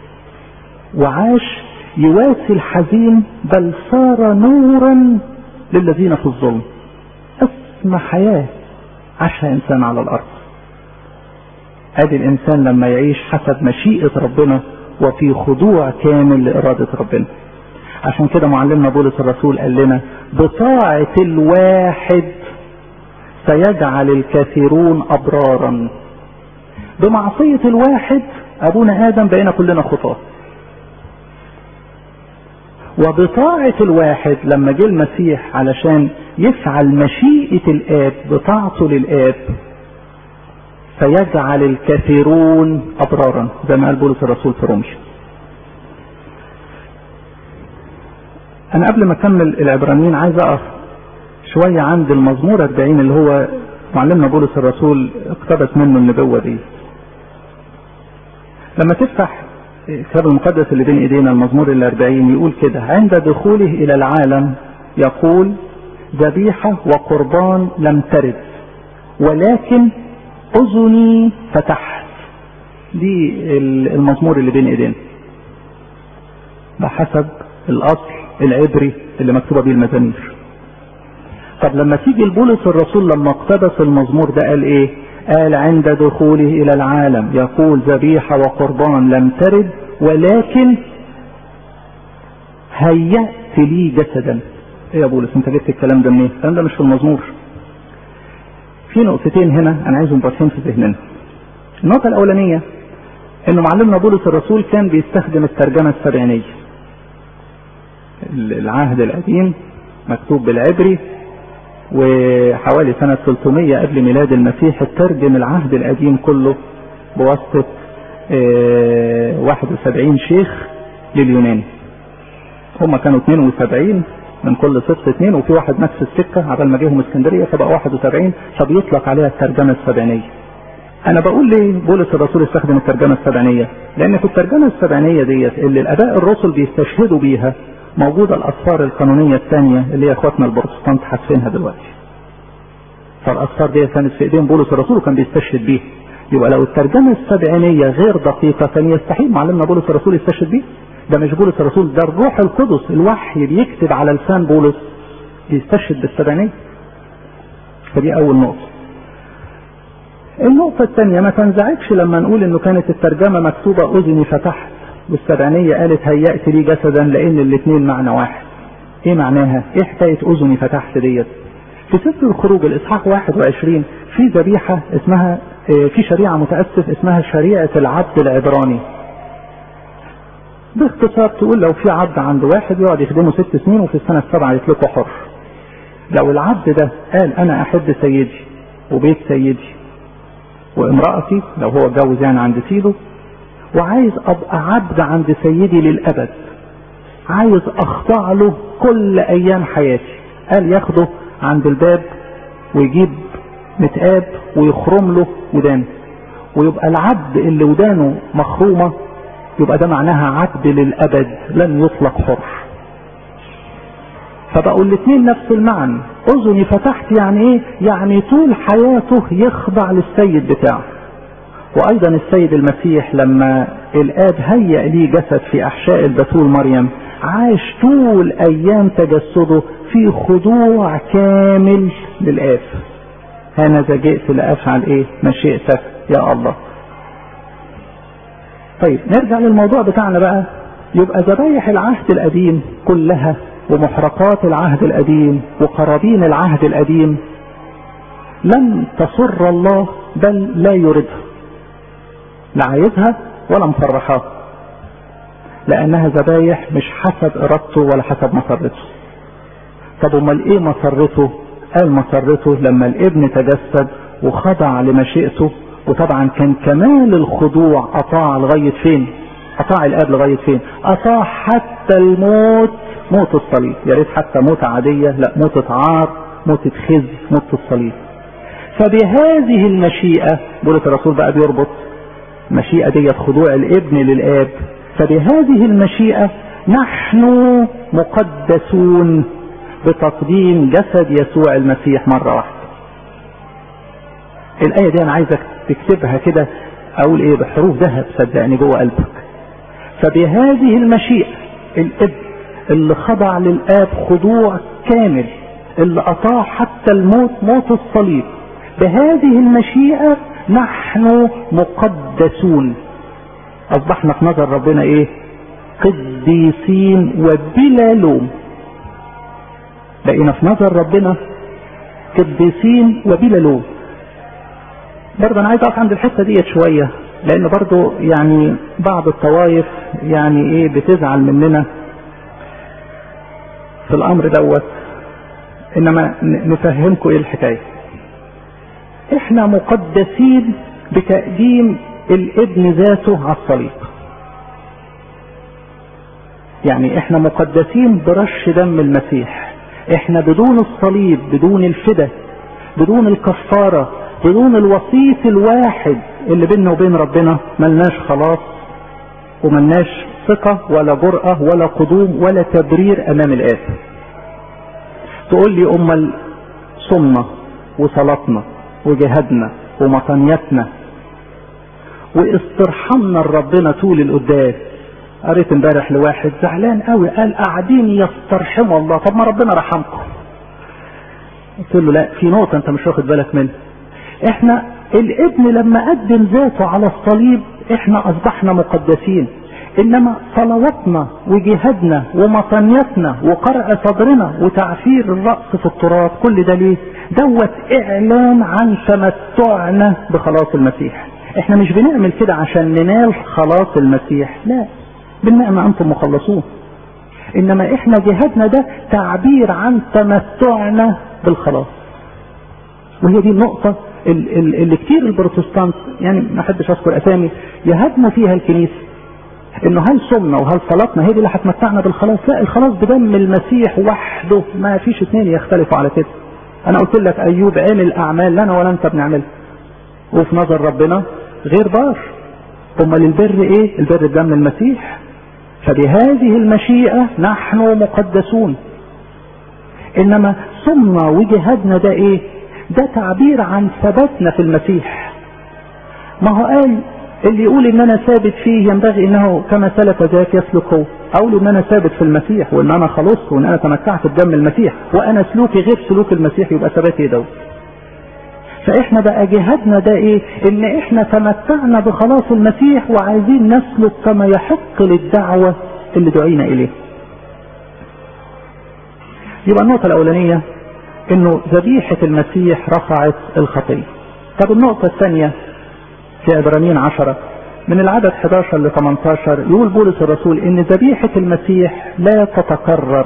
Speaker 1: وعاش يواسي الحزين بل صار نورا للذين في الظلم اسمى حياة عاشها انسان على الارض ادي الانسان لما يعيش حسب مشيئة ربنا وفي خضوع كامل لارادة ربنا عشان كده معلمنا بولس الرسول قال لنا بطاعة الواحد سيجعل الكثيرون ابرارا بمعصية الواحد ابونا ادم بقينا كلنا خطاه وبطاعة الواحد لما جه المسيح علشان يفعل مشيئة الآب بطاعته للآب فيجعل الكثيرون أبرارا زي ما قال بولس الرسول في روميا أنا قبل ما أكمل العبرانيين عايز أقف شوية عند المزمور 40 اللي هو معلمنا بولس الرسول اقتبس منه النبوة دي لما تفتح الكتاب المقدس اللي بين ايدينا المزمور الاربعين يقول كده عند دخوله الى العالم يقول ذبيحة وقربان لم ترد ولكن اذني فتحت دي المزمور اللي بين ايدينا بحسب الاصل العبري اللي مكتوبة بيه المزامير طب لما تيجي لبولس الرسول لما اقتبس المزمور ده قال ايه قال عند دخوله الى العالم يقول ذبيحة وقربان لم ترد ولكن هيأت لي جسدا ايه يا بولس انت جبت الكلام ده منين الكلام ده مش في المزمور في نقطتين هنا انا عايزهم واضحين في ذهننا النقطة الاولانية انه معلمنا بولس الرسول كان بيستخدم الترجمة السبعينية العهد القديم مكتوب بالعبري وحوالي سنة 300 قبل ميلاد المسيح اترجم العهد القديم كله بواسطة اه 71 شيخ لليوناني هم كانوا 72 من كل سبط اثنين وفي واحد نفس السكة عبال ما جيهم اسكندرية فبقى 71 فبيطلق عليها الترجمة السبعينية انا بقول ليه بولس الرسول استخدم الترجمة السبعينية لان في الترجمة السبعينية ديت اللي الاباء الرسل بيستشهدوا بيها موجودة الأسفار القانونية الثانية اللي هي اخواتنا البروتستانت حاسفينها دلوقتي. فالأسفار دي كانت في إيدين بولس الرسول وكان بيستشهد بيها. يبقى لو الترجمة السبعينية غير دقيقة كان يستحيل معلمنا بولس الرسول يستشهد بيه. ده مش بولس الرسول ده الروح القدس الوحي بيكتب على لسان بولس يستشهد بالسبعينية. فدي أول نقطة. النقطة الثانية ما تنزعجش لما نقول إنه كانت الترجمة مكتوبة أذني فتحت والسبعينية قالت هيأت لي جسدا لأن الاثنين معنى واحد. إيه معناها؟ إيه حكاية أذني فتحت ديت؟ في سفر الخروج الإصحاح 21 في ذبيحة اسمها في شريعة متأسف اسمها شريعة العبد العبراني. باختصار تقول لو في عبد عند واحد يقعد يخدمه ست سنين وفي السنة السابعة يطلقه حر. لو العبد ده قال أنا أحب سيدي وبيت سيدي وامرأتي لو هو اتجوز يعني عند سيده وعايز ابقى عبد عند سيدي للابد عايز اخضع له كل ايام حياتي قال ياخده عند الباب ويجيب متقاب ويخرم له ودانه ويبقى العبد اللي ودانه مخرومه يبقى ده معناها عبد للابد لن يطلق حر فبقوا الاثنين نفس المعنى اذني فتحت يعني ايه يعني طول حياته يخضع للسيد بتاعه وايضا السيد المسيح لما الاب هيأ ليه جسد في احشاء البتول مريم عاش طول ايام تجسده في خضوع كامل للاب هانذا جئت لافعل ايه مشيئتك يا الله طيب نرجع للموضوع بتاعنا بقى يبقى ذبايح العهد القديم كلها ومحرقات العهد القديم وقرابين العهد القديم لم تسر الله بل لا يردها لا عايزها ولا مفرحاه لانها ذبايح مش حسب ارادته ولا حسب مسرته طب امال ايه مسرته قال مسرته لما الابن تجسد وخضع لمشيئته وطبعا كان كمال الخضوع اطاع لغايه فين اطاع الاب لغايه فين اطاع حتى الموت موت الصليب يا ريت حتى موتة عادية لا موتة عار موتة خزي موتة الصليب فبهذه المشيئة بولة الرسول بقى بيربط مشيئة ديت خضوع الابن للآب فبهذه المشيئة نحن مقدسون بتقديم جسد يسوع المسيح مرة واحدة الآية دي أنا عايزك تكتبها كده أقول إيه بحروف ذهب صدقني جوه قلبك فبهذه المشيئة الابن اللي خضع للآب خضوع كامل اللي أطاع حتى الموت موت الصليب بهذه المشيئة نحن مقدسون أصبحنا في نظر ربنا إيه قديسين وبلا لوم بقينا في نظر ربنا قديسين وبلا لوم برضه انا عايز اقف عند الحته ديت شويه لان برضه يعني بعض الطوائف يعني ايه بتزعل مننا في الامر دوت انما نفهمكم ايه الحكايه احنا مقدسين بتقديم الابن ذاته على الصليب يعني احنا مقدسين برش دم المسيح احنا بدون الصليب بدون الفدا بدون الكفارة بدون الوسيط الواحد اللي بيننا وبين ربنا ملناش خلاص وملناش ثقة ولا جرأة ولا قدوم ولا تبرير أمام الآب تقول لي أمال صمنا وصلاتنا وجهادنا ومطنيتنا واسترحمنا لربنا طول القداس قريت امبارح لواحد زعلان قوي قال قاعدين يسترحموا الله طب ما ربنا رحمكم قلت له لا في نقطه انت مش واخد بالك منها احنا الابن لما قدم ذاته على الصليب احنا اصبحنا مقدسين انما صلواتنا وجهادنا ومطنيتنا وقرع صدرنا وتعفير الراس في التراب كل ده ليه دوت اعلان عن تمتعنا بخلاص المسيح احنا مش بنعمل كده عشان ننال خلاص المسيح لا بالنعمة انتم مخلصون انما احنا جهادنا ده تعبير عن تمتعنا بالخلاص وهي دي النقطة اللي كتير البروتستانت يعني ما احبش اذكر اسامي يهاجموا فيها الكنيسة انه هل صمنا وهل صلاتنا هي دي اللي هتمتعنا بالخلاص لا الخلاص بدم المسيح وحده ما فيش اثنين يختلفوا على كده انا قلت لك ايوب عمل اعمال لا انا ولا انت بنعملها وفي نظر ربنا غير بار امال البر ايه البر بدم المسيح فبهذه المشيئة نحن مقدسون انما صمنا وجهادنا ده ايه ده تعبير عن ثباتنا في المسيح ما هو قال اللي يقول ان انا ثابت فيه ينبغي انه كما سلك ذاك يسلك هو اقول ان انا ثابت في المسيح وان انا خلصت وان انا تمتعت بدم المسيح وانا سلوكي غير سلوك المسيح يبقى ثباتي دوت فاحنا بقى جهادنا ده ايه ان احنا تمتعنا بخلاص المسيح وعايزين نسلك كما يحق للدعوة اللي دعينا اليه يبقى النقطة الاولانية انه ذبيحة المسيح رفعت الخطية طب النقطة الثانية في عبرانيين عشرة من العدد 11 ل 18 يقول بولس الرسول ان ذبيحة المسيح لا تتكرر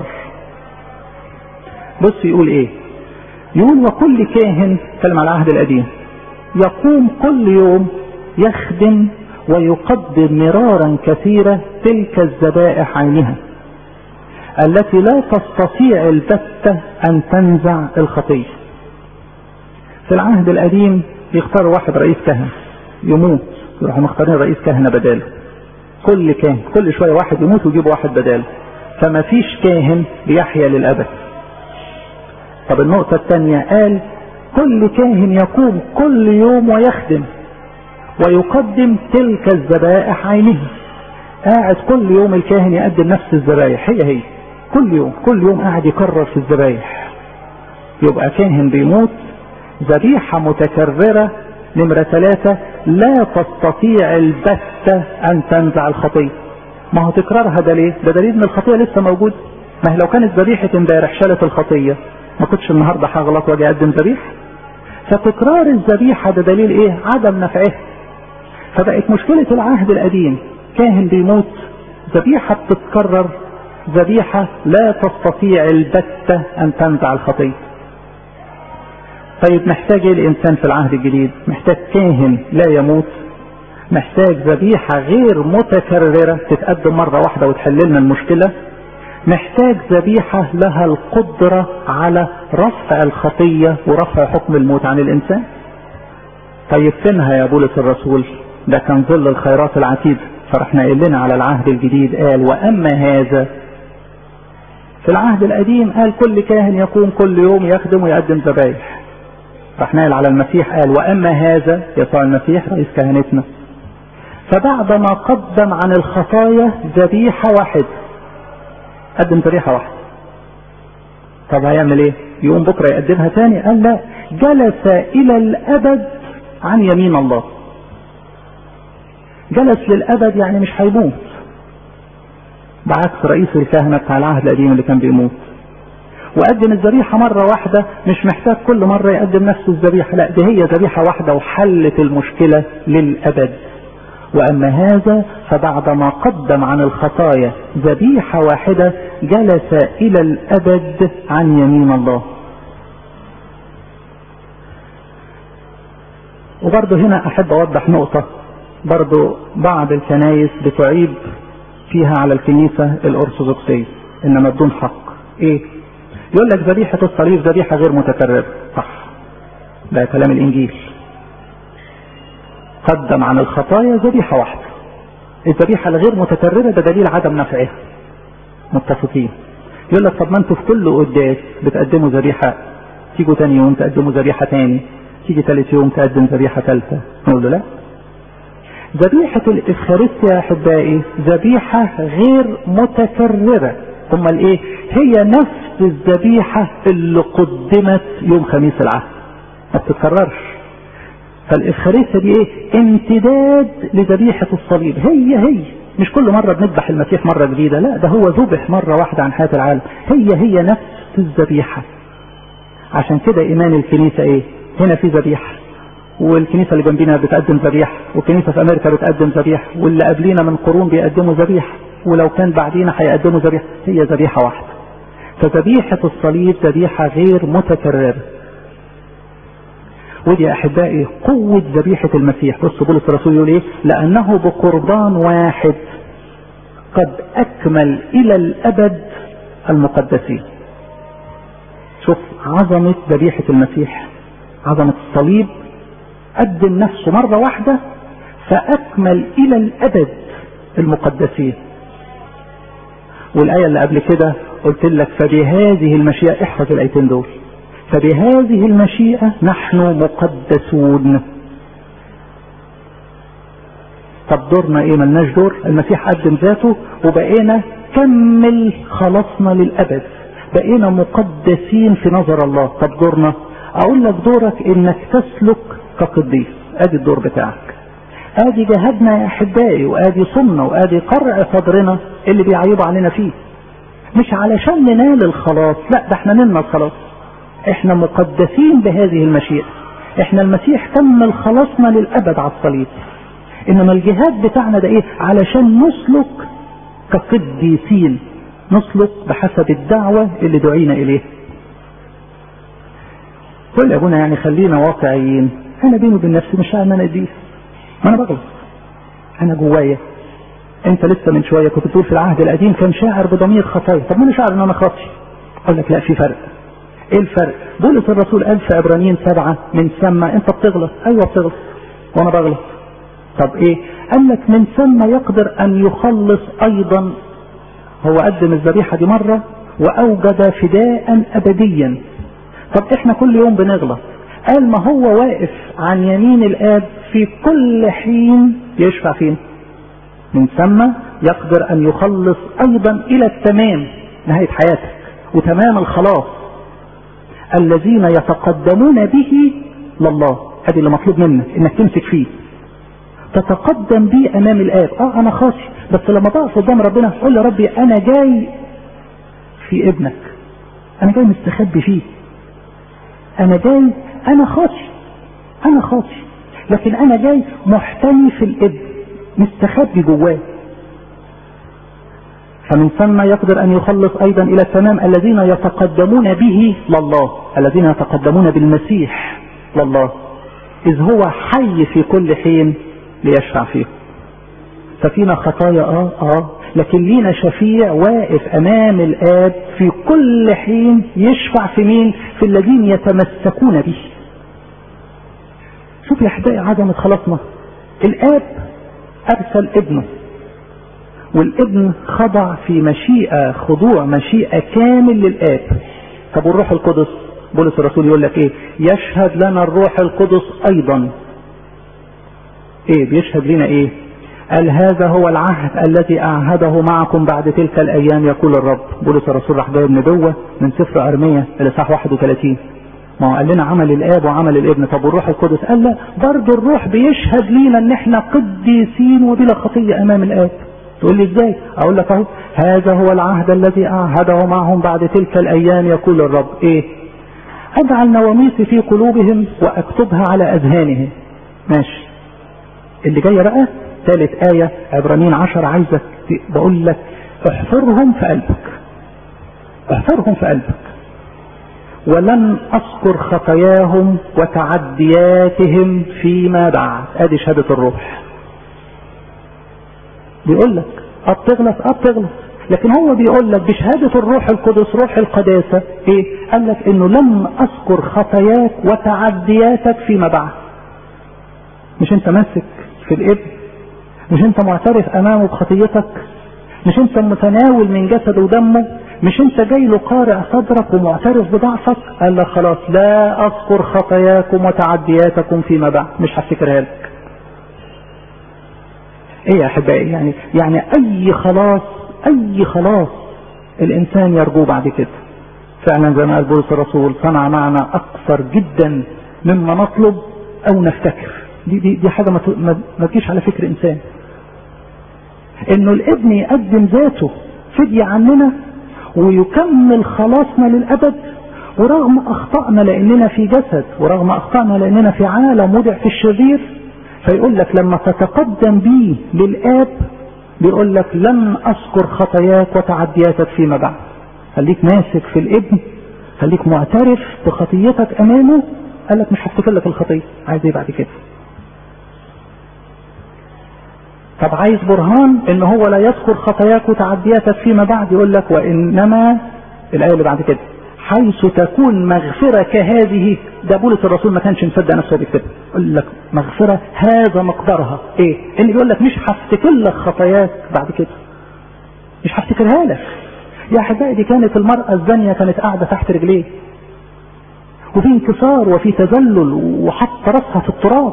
Speaker 1: بص يقول ايه يقول وكل كاهن كلم على العهد القديم يقوم كل يوم يخدم ويقدم مرارا كثيرة تلك الذبائح عينها التي لا تستطيع البتة أن تنزع الخطية في العهد القديم يختار واحد رئيس كهنة يموت يروحوا مختارين رئيس كهنة بداله كل كاهن كل شوية واحد يموت ويجيبوا واحد بداله فما فيش كاهن بيحيا للأبد طب النقطة الثانية قال كل كاهن يقوم كل يوم ويخدم ويقدم تلك الذبائح عينها قاعد كل يوم الكاهن يقدم نفس الذبائح هي هي كل يوم كل يوم قاعد يكرر في الذبائح يبقى كاهن بيموت ذبيحة متكررة نمرة ثلاثة لا تستطيع البتة أن تنزع الخطية ما هو تكرارها ده ليه؟ ده دليل ان الخطية لسه موجودة ما هي لو كانت ذبيحة امبارح شالت الخطية ما كنتش النهارده هغلط واجي اقدم ذبيحه فتكرار الذبيحه ده دليل ايه عدم نفعها فبقت مشكله العهد القديم كاهن بيموت ذبيحه بتتكرر ذبيحه لا تستطيع البته ان تنزع الخطيه طيب محتاج ايه الانسان في العهد الجديد محتاج كاهن لا يموت محتاج ذبيحه غير متكرره تتقدم مره واحده وتحل لنا المشكله محتاج ذبيحة لها القدرة على رفع الخطية ورفع حكم الموت عن الإنسان طيب فينها يا بولس الرسول ده كان ظل الخيرات العتيدة فرحنا قايل لنا على العهد الجديد قال وأما هذا في العهد القديم قال كل كاهن يقوم كل يوم يخدم ويقدم ذبايح راح نقل على المسيح قال وأما هذا يسوع المسيح رئيس كهنتنا فبعدما قدم عن الخطايا ذبيحة واحدة قدم ذبيحه واحده طب هيعمل ايه يقوم بكره يقدمها تاني قال لا جلس الى الابد عن يمين الله جلس للابد يعني مش هيموت بعكس رئيس الكهنه بتاع العهد القديم اللي كان بيموت وقدم الذبيحة مرة واحدة مش محتاج كل مرة يقدم نفس الذبيحة لا دي هي ذبيحة واحدة وحلت المشكلة للأبد وأما هذا فبعدما قدم عن الخطايا ذبيحة واحدة جلس إلى الأبد عن يمين الله وبرضه هنا أحب أوضح نقطة برضه بعض الكنايس بتعيب فيها على الكنيسة الأرثوذكسية إنما بدون حق إيه؟ يقول لك ذبيحة الصليب ذبيحة غير متكررة صح ده كلام الانجيل قدم عن الخطايا ذبيحة واحدة الذبيحة الغير متكررة ده دليل عدم نفعها متفقين يقول لك طب ما انتوا في كل قداس بتقدموا ذبيحة تيجوا تاني يوم تقدموا ذبيحة تاني تيجي تالت يوم تقدم ذبيحة ثالثة نقول له لا ذبيحة الإفخارستيا يا أحبائي ذبيحة غير متكررة أمال إيه؟ هي نفس الذبيحة اللي قدمت يوم خميس العهد ما بتتكررش فالإفخارستيا دي إيه؟ امتداد لذبيحة الصليب هي هي مش كل مرة بنذبح المسيح مرة جديدة لا ده هو ذبح مرة واحدة عن حياة العالم هي هي نفس الذبيحة عشان كده إيمان الكنيسة إيه؟ هنا في ذبيحة والكنيسة اللي جنبنا بتقدم ذبيحة والكنيسة في أمريكا بتقدم ذبيحة واللي قبلينا من قرون بيقدموا ذبيحة ولو كان بعدينا هيقدموا ذبيحة هي ذبيحة واحدة فذبيحة الصليب ذبيحة غير متكررة ودي أحبائي قوة ذبيحة المسيح بص بولس الرسول يقول إيه لأنه بقربان واحد قد أكمل إلى الأبد المقدسين شوف عظمة ذبيحة المسيح عظمة الصليب قدم نفسه مرة واحدة فأكمل إلى الأبد المقدسين والآية اللي قبل كده قلت لك فبهذه المشيئة احفظ الآيتين دول فبهذه المشيئة نحن مقدسون طب دورنا ايه ملناش دور المسيح قدم ذاته وبقينا كمل خلصنا للأبد بقينا مقدسين في نظر الله طب دورنا اقول لك دورك انك تسلك كقديس ادي الدور بتاعك ادي جهادنا يا احبائي وادي صمنا وادي قرع صدرنا اللي بيعيبوا علينا فيه مش علشان ننال الخلاص لا ده احنا نلنا الخلاص احنا مقدسين بهذه المشيئة احنا المسيح كمل خلاصنا للابد على الصليب انما الجهاد بتاعنا ده ايه علشان نسلك كقديسين نسلك بحسب الدعوة اللي دعينا اليه قل يا ابونا يعني خلينا واقعيين انا بيني وبين نفسي مش ان انا قديس ما انا بغلط انا جوايا انت لسه من شويه كنت بتقول في العهد القديم كان شاعر بضمير خطايا طب ما انا شاعر ان انا خاطي اقول لك لا في فرق ايه الفرق بولس الرسول قال في عبرانيين سبعة من ثم انت بتغلط ايوه بتغلط وانا بغلط طب ايه قال لك من ثم يقدر ان يخلص ايضا هو قدم الذبيحة دي مرة واوجد فداء ابديا طب احنا كل يوم بنغلط قال ما هو واقف عن يمين الاب في كل حين يشفع فين من ثم يقدر ان يخلص ايضا الى التمام نهاية حياتك وتمام الخلاص الذين يتقدمون به لله ادي اللي مطلوب منك انك تمسك فيه تتقدم بيه امام الاب اه انا خاطي بس لما بقف قدام ربنا قول يا ربي انا جاي في ابنك انا جاي مستخبي فيه انا جاي انا خاطي انا خاطي لكن انا جاي محتمي في الابن مستخبي جواه فمن ثم يقدر ان يخلص ايضا الى التمام الذين يتقدمون به لله الذين يتقدمون بالمسيح لله اذ هو حي في كل حين ليشفع فيه ففينا خطايا اه اه لكن لينا شفيع واقف امام الاب في كل حين يشفع في مين في الذين يتمسكون به شوف يا احبائي عدمة خلاصنا الاب ارسل ابنه والابن خضع في مشيئة خضوع مشيئة كامل للاب طب والروح القدس بولس الرسول يقول لك ايه يشهد لنا الروح القدس ايضا ايه بيشهد لنا ايه قال هذا هو العهد الذي اعهده معكم بعد تلك الايام يقول الرب بولس الرسول راح جايب نبوه من سفر ارميه الاصحاح 31 ما هو قال لنا عمل الاب وعمل الابن طب والروح القدس قال لا برضه الروح بيشهد لينا ان احنا قديسين وبلا خطيه امام الاب تقول لي ازاي اقول لك اهو هذا هو العهد الذي اعهده معهم بعد تلك الايام يقول الرب ايه اجعل نواميسي في قلوبهم واكتبها على اذهانهم ماشي اللي جايه بقى ثالث آية عبرانيين عشر عايزك بقول لك احفرهم في قلبك احفرهم في قلبك ولن اذكر خطاياهم وتعدياتهم فيما بعد ادي شهادة الروح بيقول لك اه بتغلط اه بتغلط لكن هو بيقول لك بشهادة الروح القدس روح القداسة ايه قال لك انه لم اذكر خطاياك وتعدياتك فيما بعد مش انت ماسك في الابن مش انت معترف امامه بخطيتك مش انت متناول من جسده ودمه مش انت جاي له قارع صدرك ومعترف بضعفك قال لك خلاص لا اذكر خطاياكم وتعدياتكم فيما بعد مش هفتكرها لك ايه يا احبائي يعني يعني اي خلاص اي خلاص الانسان يرجوه بعد كده فعلا زي ما قال بولس الرسول صنع معنا اكثر جدا مما نطلب او نفتكر دي دي دي حاجه ما ما تجيش على فكر انسان انه الابن يقدم ذاته فدية عننا ويكمل خلاصنا للابد ورغم اخطائنا لاننا في جسد ورغم اخطائنا لاننا في عالم وضع في الشرير فيقول لك لما تتقدم بيه للاب بيقول لك لن اذكر خطاياك وتعدياتك فيما بعد خليك ماسك في الابن خليك معترف بخطيتك امامه قال لك مش هفتكر لك الخطيه عايز ايه بعد كده طب عايز برهان ان هو لا يذكر خطاياك وتعدياتك فيما بعد يقول لك وانما الايه اللي بعد كده حيث تكون مغفره كهذه ده بولس الرسول ما كانش مصدق نفسه بيكتبها يقول لك مغفره هذا مقدارها ايه اللي بيقول لك مش هفتكر لك خطاياك بعد كده مش هفتكرها لك يا احبائي دي كانت المراه الزانيه كانت قاعده تحت رجليه وفي انكسار وفي تذلل وحط راسها في التراب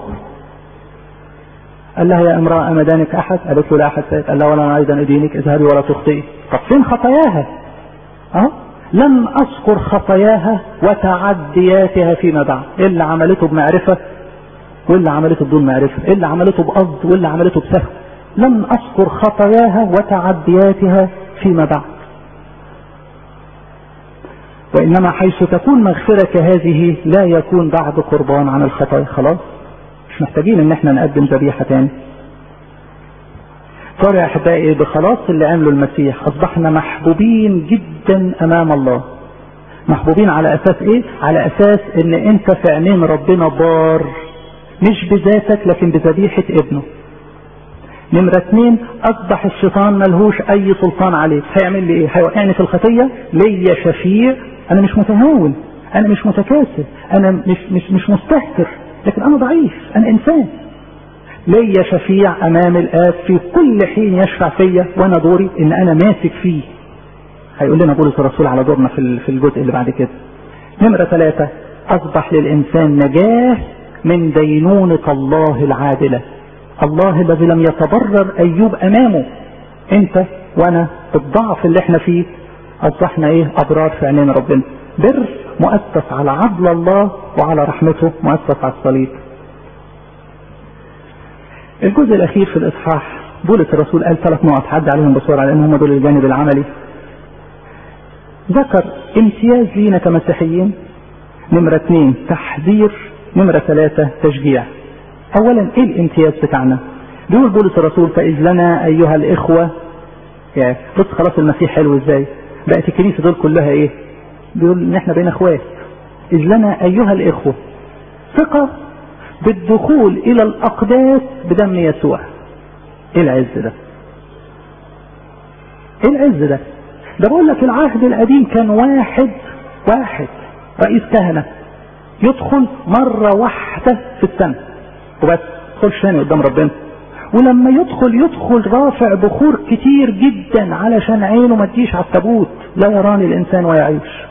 Speaker 1: قال لها يا امرأة أمدانك أحد قالت له لا أحد قال لها ولا أنا أيضا أدينك اذهبي ولا تخطئي طب فين خطاياها أه؟ لم أذكر خطاياها وتعدياتها فيما بعد إيه اللي عملته بمعرفة واللي عملته بدون معرفة إيه اللي عملته بقصد واللي عملته بسهو لم أذكر خطاياها وتعدياتها فيما بعد وإنما حيث تكون مغفرة كهذه لا يكون بعد قربان عن الخطايا خلاص مش محتاجين ان احنا نقدم ذبيحة تاني صار يا احبائي بخلاص اللي عمله المسيح اصبحنا محبوبين جدا امام الله محبوبين على اساس ايه على اساس ان انت في عينين ربنا بار مش بذاتك لكن بذبيحة ابنه نمرة اتنين اصبح الشيطان ملهوش اي سلطان عليك هيعمل لي ايه هيوقعني في الخطية ليا شفيع انا مش متهاون انا مش متكاسل انا مش مش مش مستهتر لكن انا ضعيف انا انسان ليا شفيع امام الاب في كل حين يشفع فيا وانا دوري ان انا ماسك فيه هيقول لنا بولس الرسول على دورنا في في الجزء اللي بعد كده نمرة ثلاثة اصبح للانسان نجاة من دينونة الله العادلة الله الذي لم يتبرر ايوب امامه انت وانا بالضعف اللي احنا فيه اصبحنا ايه ابرار في عينين ربنا بر مؤسس على عدل الله وعلى رحمته مؤسس على الصليب الجزء الاخير في الاصحاح بولس الرسول قال ثلاث نقط حد عليهم بسرعه لان هم دول الجانب العملي ذكر امتياز لينا كمسيحيين نمرة اثنين تحذير نمرة ثلاثة تشجيع اولا ايه الامتياز بتاعنا بيقول بولس الرسول فاذ لنا ايها الاخوة يعني بص خلاص المسيح حلو ازاي بقت الكنيسة دول كلها ايه بيقول ان احنا بين اخوات اذ لنا ايها الاخوة ثقة بالدخول الى الاقداس بدم يسوع ايه العز ده ايه العز ده ده بقول لك العهد القديم كان واحد واحد رئيس كهنة يدخل مرة واحدة في السنة وبس يدخلش تاني قدام ربنا ولما يدخل يدخل رافع بخور كتير جدا علشان عينه ما تجيش على التابوت لا يراني الانسان ويعيش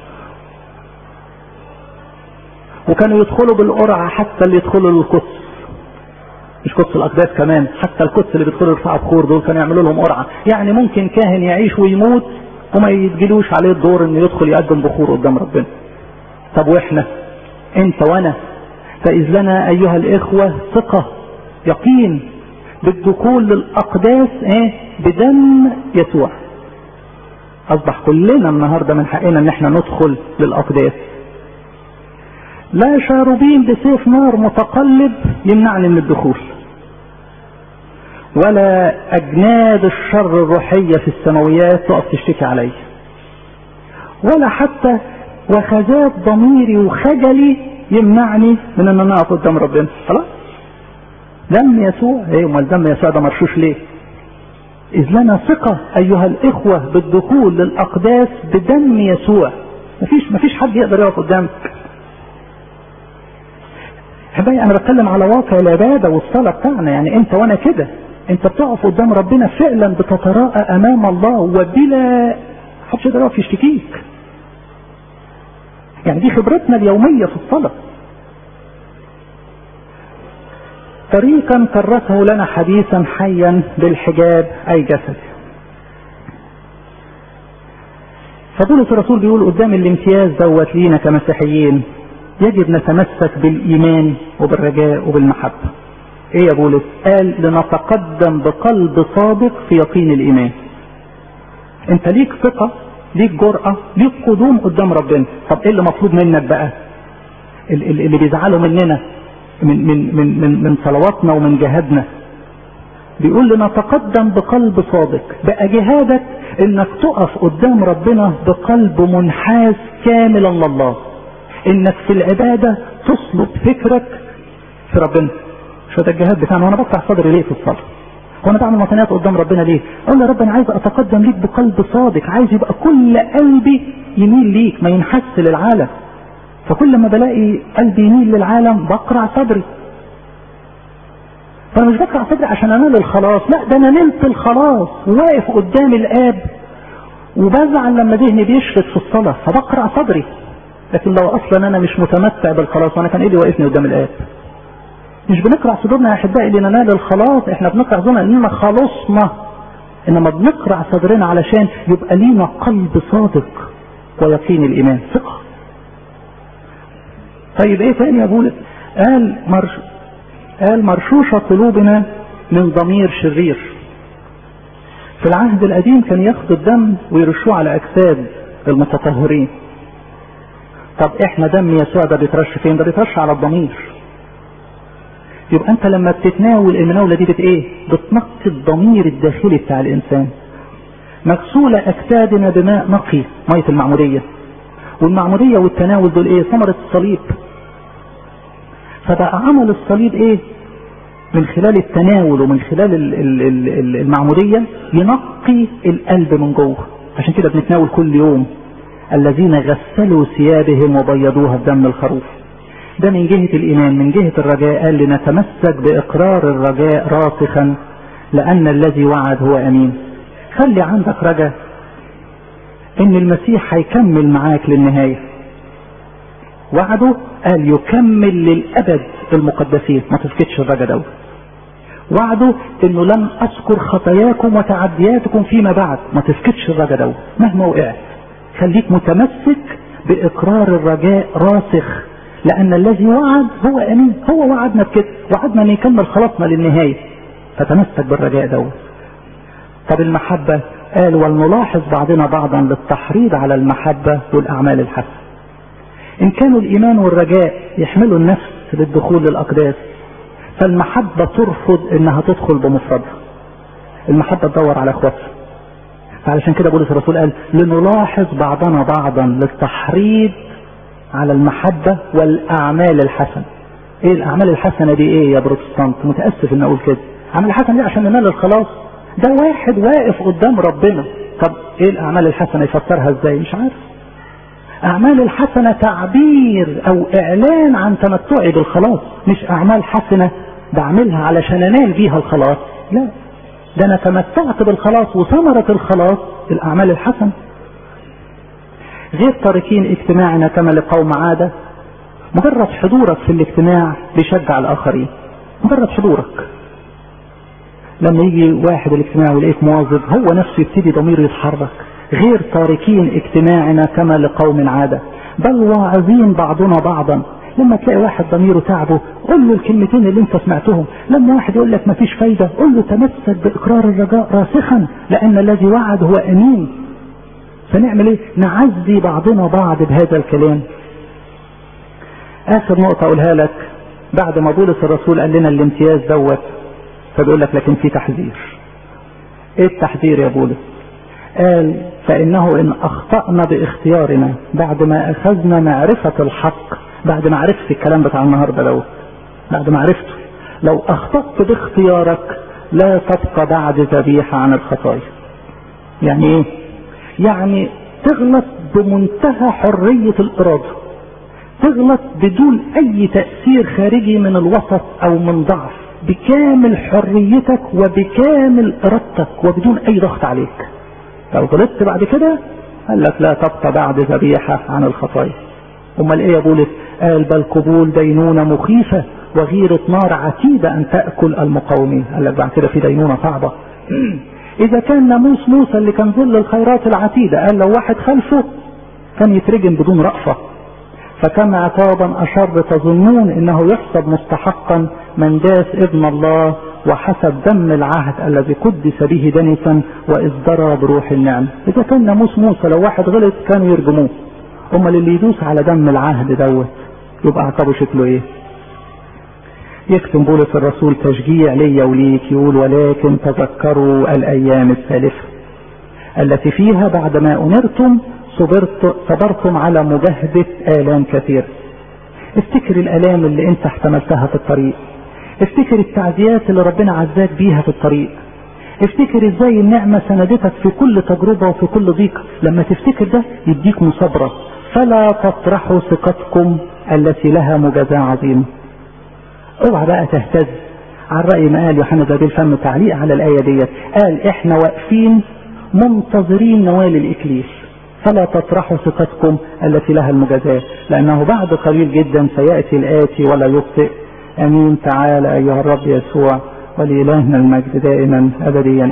Speaker 1: وكانوا يدخلوا بالقرعة حتى اللي يدخلوا للقدس مش قدس الاقداس كمان حتى القدس اللي بيدخلوا يرفعوا بخور دول كانوا يعملوا لهم قرعة يعني ممكن كاهن يعيش ويموت وما يتجلوش عليه الدور انه يدخل يقدم بخور قدام ربنا طب واحنا انت وانا فاذ لنا ايها الاخوة ثقة يقين بالدخول للاقداس ايه بدم يسوع اصبح كلنا النهاردة من حقنا ان احنا ندخل للاقداس لا شاربين بسيف نار متقلب يمنعني من الدخول ولا اجناد الشر الروحية في السماويات تقف تشتكي علي ولا حتى وخزات ضميري وخجلي يمنعني من ان انا اقف قدام ربنا خلاص دم يسوع ايه امال دم يسوع ده مرشوش ليه إذ لنا ثقة أيها الإخوة بالدخول للأقداس بدم يسوع مفيش مفيش حد يقدر يقف قدامك حبايبي أنا بتكلم على واقع العبادة والصلاة بتاعنا يعني أنت وأنا كده أنت بتقف قدام ربنا فعلا بتتراءى أمام الله وبلا محدش يقدر يقف يشتكيك يعني دي خبرتنا اليومية في الصلاة طريقا كرسه لنا حديثا حيا بالحجاب اي جسد فبولس الرسول بيقول قدام الامتياز دوت لينا كمسيحيين يجب نتمسك بالايمان وبالرجاء وبالمحبه ايه يا بولس قال لنتقدم بقلب صادق في يقين الايمان انت ليك ثقه ليك جرأة ليك قدوم قدام ربنا طب ايه اللي مطلوب منك بقى اللي بيزعلوا مننا من من من من, من صلواتنا ومن جهادنا بيقول لنا تقدم بقلب صادق بقى جهادك انك تقف قدام ربنا بقلب منحاز كاملا لله انك في العبادة تصلب فكرك في ربنا شو ده الجهاد بتاعنا وانا بفتح صدري ليه في الصلاة وانا بعمل مطنيات قدام ربنا ليه اقول يا رب انا عايز اتقدم ليك بقلب صادق عايز يبقى كل قلبي يميل ليك ما ينحس للعالم فكل ما بلاقي قلبي يميل للعالم بقرع صدري فانا مش بقرع صدري عشان انال الخلاص لا ده انا نلت الخلاص واقف قدام الاب وبزعل لما ذهني بيشرد في الصلاة فبقرع صدري لكن لو اصلا انا مش متمتع بالخلاص وانا كان ايه اللي واقفني قدام الاب مش بنقرع صدورنا يا احبائي لننال الخلاص احنا بنقرع صدورنا اننا خلصنا انما بنقرع صدرنا علشان يبقى لينا قلب صادق ويقين الايمان ثقه طيب ايه تاني يا بولس قال مرش قال مرشوشة قلوبنا من ضمير شرير في العهد القديم كان ياخدوا الدم ويرشوه على اجساد المتطهرين طب احنا دم يسوع ده بيترش فين ده بيترش على الضمير يبقى انت لما بتتناول المناولة دي بت ايه بتنقي الضمير الداخلي بتاع الانسان مغسولة اجسادنا بماء نقي مية المعمودية والمعمودية والتناول دول ايه ثمرة الصليب فبقى عمل الصليب ايه من خلال التناول ومن خلال المعمودية ينقي القلب من جوه عشان كده بنتناول كل يوم الذين غسلوا ثيابهم وبيضوها بدم الخروف ده من جهة الإيمان من جهة الرجاء قال لنتمسك بإقرار الرجاء راسخا لأن الذي وعد هو أمين خلي عندك رجاء إن المسيح هيكمل معاك للنهاية وعده قال يكمل للأبد المقدسين ما تسكتش الرجاء دوت وعده انه لن اذكر خطاياكم وتعدياتكم فيما بعد ما تسكتش الرجاء دوت مهما وقعت خليك متمسك باقرار الرجاء راسخ لان الذي وعد هو امين هو وعدنا بكده وعدنا ان يكمل خلاصنا للنهايه فتمسك بالرجاء دوت طب المحبه قال ولنلاحظ بعضنا بعضا للتحريض على المحبه والاعمال الحسنه ان كانوا الايمان والرجاء يحملوا النفس للدخول للاقداس فالمحبه ترفض انها تدخل بمفردها المحبه تدور على اخواتها فعلشان كده بولس الرسول قال لنلاحظ بعضنا بعضا للتحريض على المحبة والأعمال الحسنة إيه الأعمال الحسنة دي إيه يا بروتستانت متأسف إن أقول كده الأعمال الحسنة دي عشان ننال الخلاص ده واحد واقف قدام ربنا طب إيه الأعمال الحسنة يفسرها إزاي مش عارف أعمال الحسنة تعبير أو إعلان عن تمتعي بالخلاص مش أعمال حسنة بعملها علشان أنال بيها الخلاص لا ده أنا تمتعت بالخلاص وثمرة الخلاص الأعمال الحسنة غير تاركين اجتماعنا كما لقوم عادة مجرد حضورك في الاجتماع بيشجع الآخرين مجرد حضورك لما يجي واحد الاجتماع ويلاقيك مواظب هو نفسه يبتدي ضميره يتحرك غير تاركين اجتماعنا كما لقوم عادة بل واعظين بعضنا بعضا لما تلاقي واحد ضميره تعبه قول له الكلمتين اللي انت سمعتهم لما واحد يقول لك مفيش فايدة قول له تمسك بإقرار الرجاء راسخا لأن الذي وعد هو أمين فنعمل ايه نعزي بعضنا بعض بهذا الكلام اخر نقطة اقولها لك بعد ما بولس الرسول قال لنا الامتياز دوت فبيقول لك لكن في تحذير ايه التحذير يا بولس قال فانه ان اخطأنا باختيارنا بعد ما اخذنا معرفة الحق بعد ما عرفت الكلام بتاع النهاردة دوت بعد ما عرفته لو اخطأت باختيارك لا تبقى بعد ذبيحة عن الخطايا يعني ايه يعني تغلط بمنتهى حرية الإرادة تغلط بدون أي تأثير خارجي من الوسط أو من ضعف بكامل حريتك وبكامل إرادتك وبدون أي ضغط عليك لو غلطت بعد كده قال لك لا تبقى بعد ذبيحة عن الخطايا امال ايه يا بولس قال بل قبول دينونة مخيفة وغيرة نار عتيدة ان تأكل المقاومين قال لك بعد كده في دينونة صعبة اذا كان ناموس موسى اللي كان ظل الخيرات العتيدة قال لو واحد خلفه كان يترجم بدون رأفة فكم عقابا اشر تظنون انه يحسب مستحقا من داس ابن الله وحسب دم العهد الذي قدس به دنسا وازدرى بروح النعم اذا كان ناموس موسى لو واحد غلط كانوا يرجموه امال اللي يدوس على دم العهد دوت يبقى عقابه شكله ايه يكتب بولس الرسول تشجيع ليا وليك يقول ولكن تذكروا الايام السالفه التي فيها بعدما امرتم صبرت صبرتم على مجاهده الام كثيره افتكر الالام اللي انت احتملتها في الطريق افتكر التعزيات اللي ربنا عزاك بيها في الطريق افتكر ازاي النعمة سندتك في كل تجربة وفي كل ضيق لما تفتكر ده يديك مصابرة فلا تطرحوا ثقتكم التي لها مجازاة عظيمة اوعى بقى تهتز على رأي ما قال يوحنا ذا الفم تعليق على الآية ديت قال احنا واقفين منتظرين نوال الإكليل فلا تطرحوا ثقتكم التي لها المجازاة لأنه بعد قليل جدا سيأتي الآتي ولا يبطئ امين تعالى ايها الرب يسوع ولإلهنا المجد دائما ابديا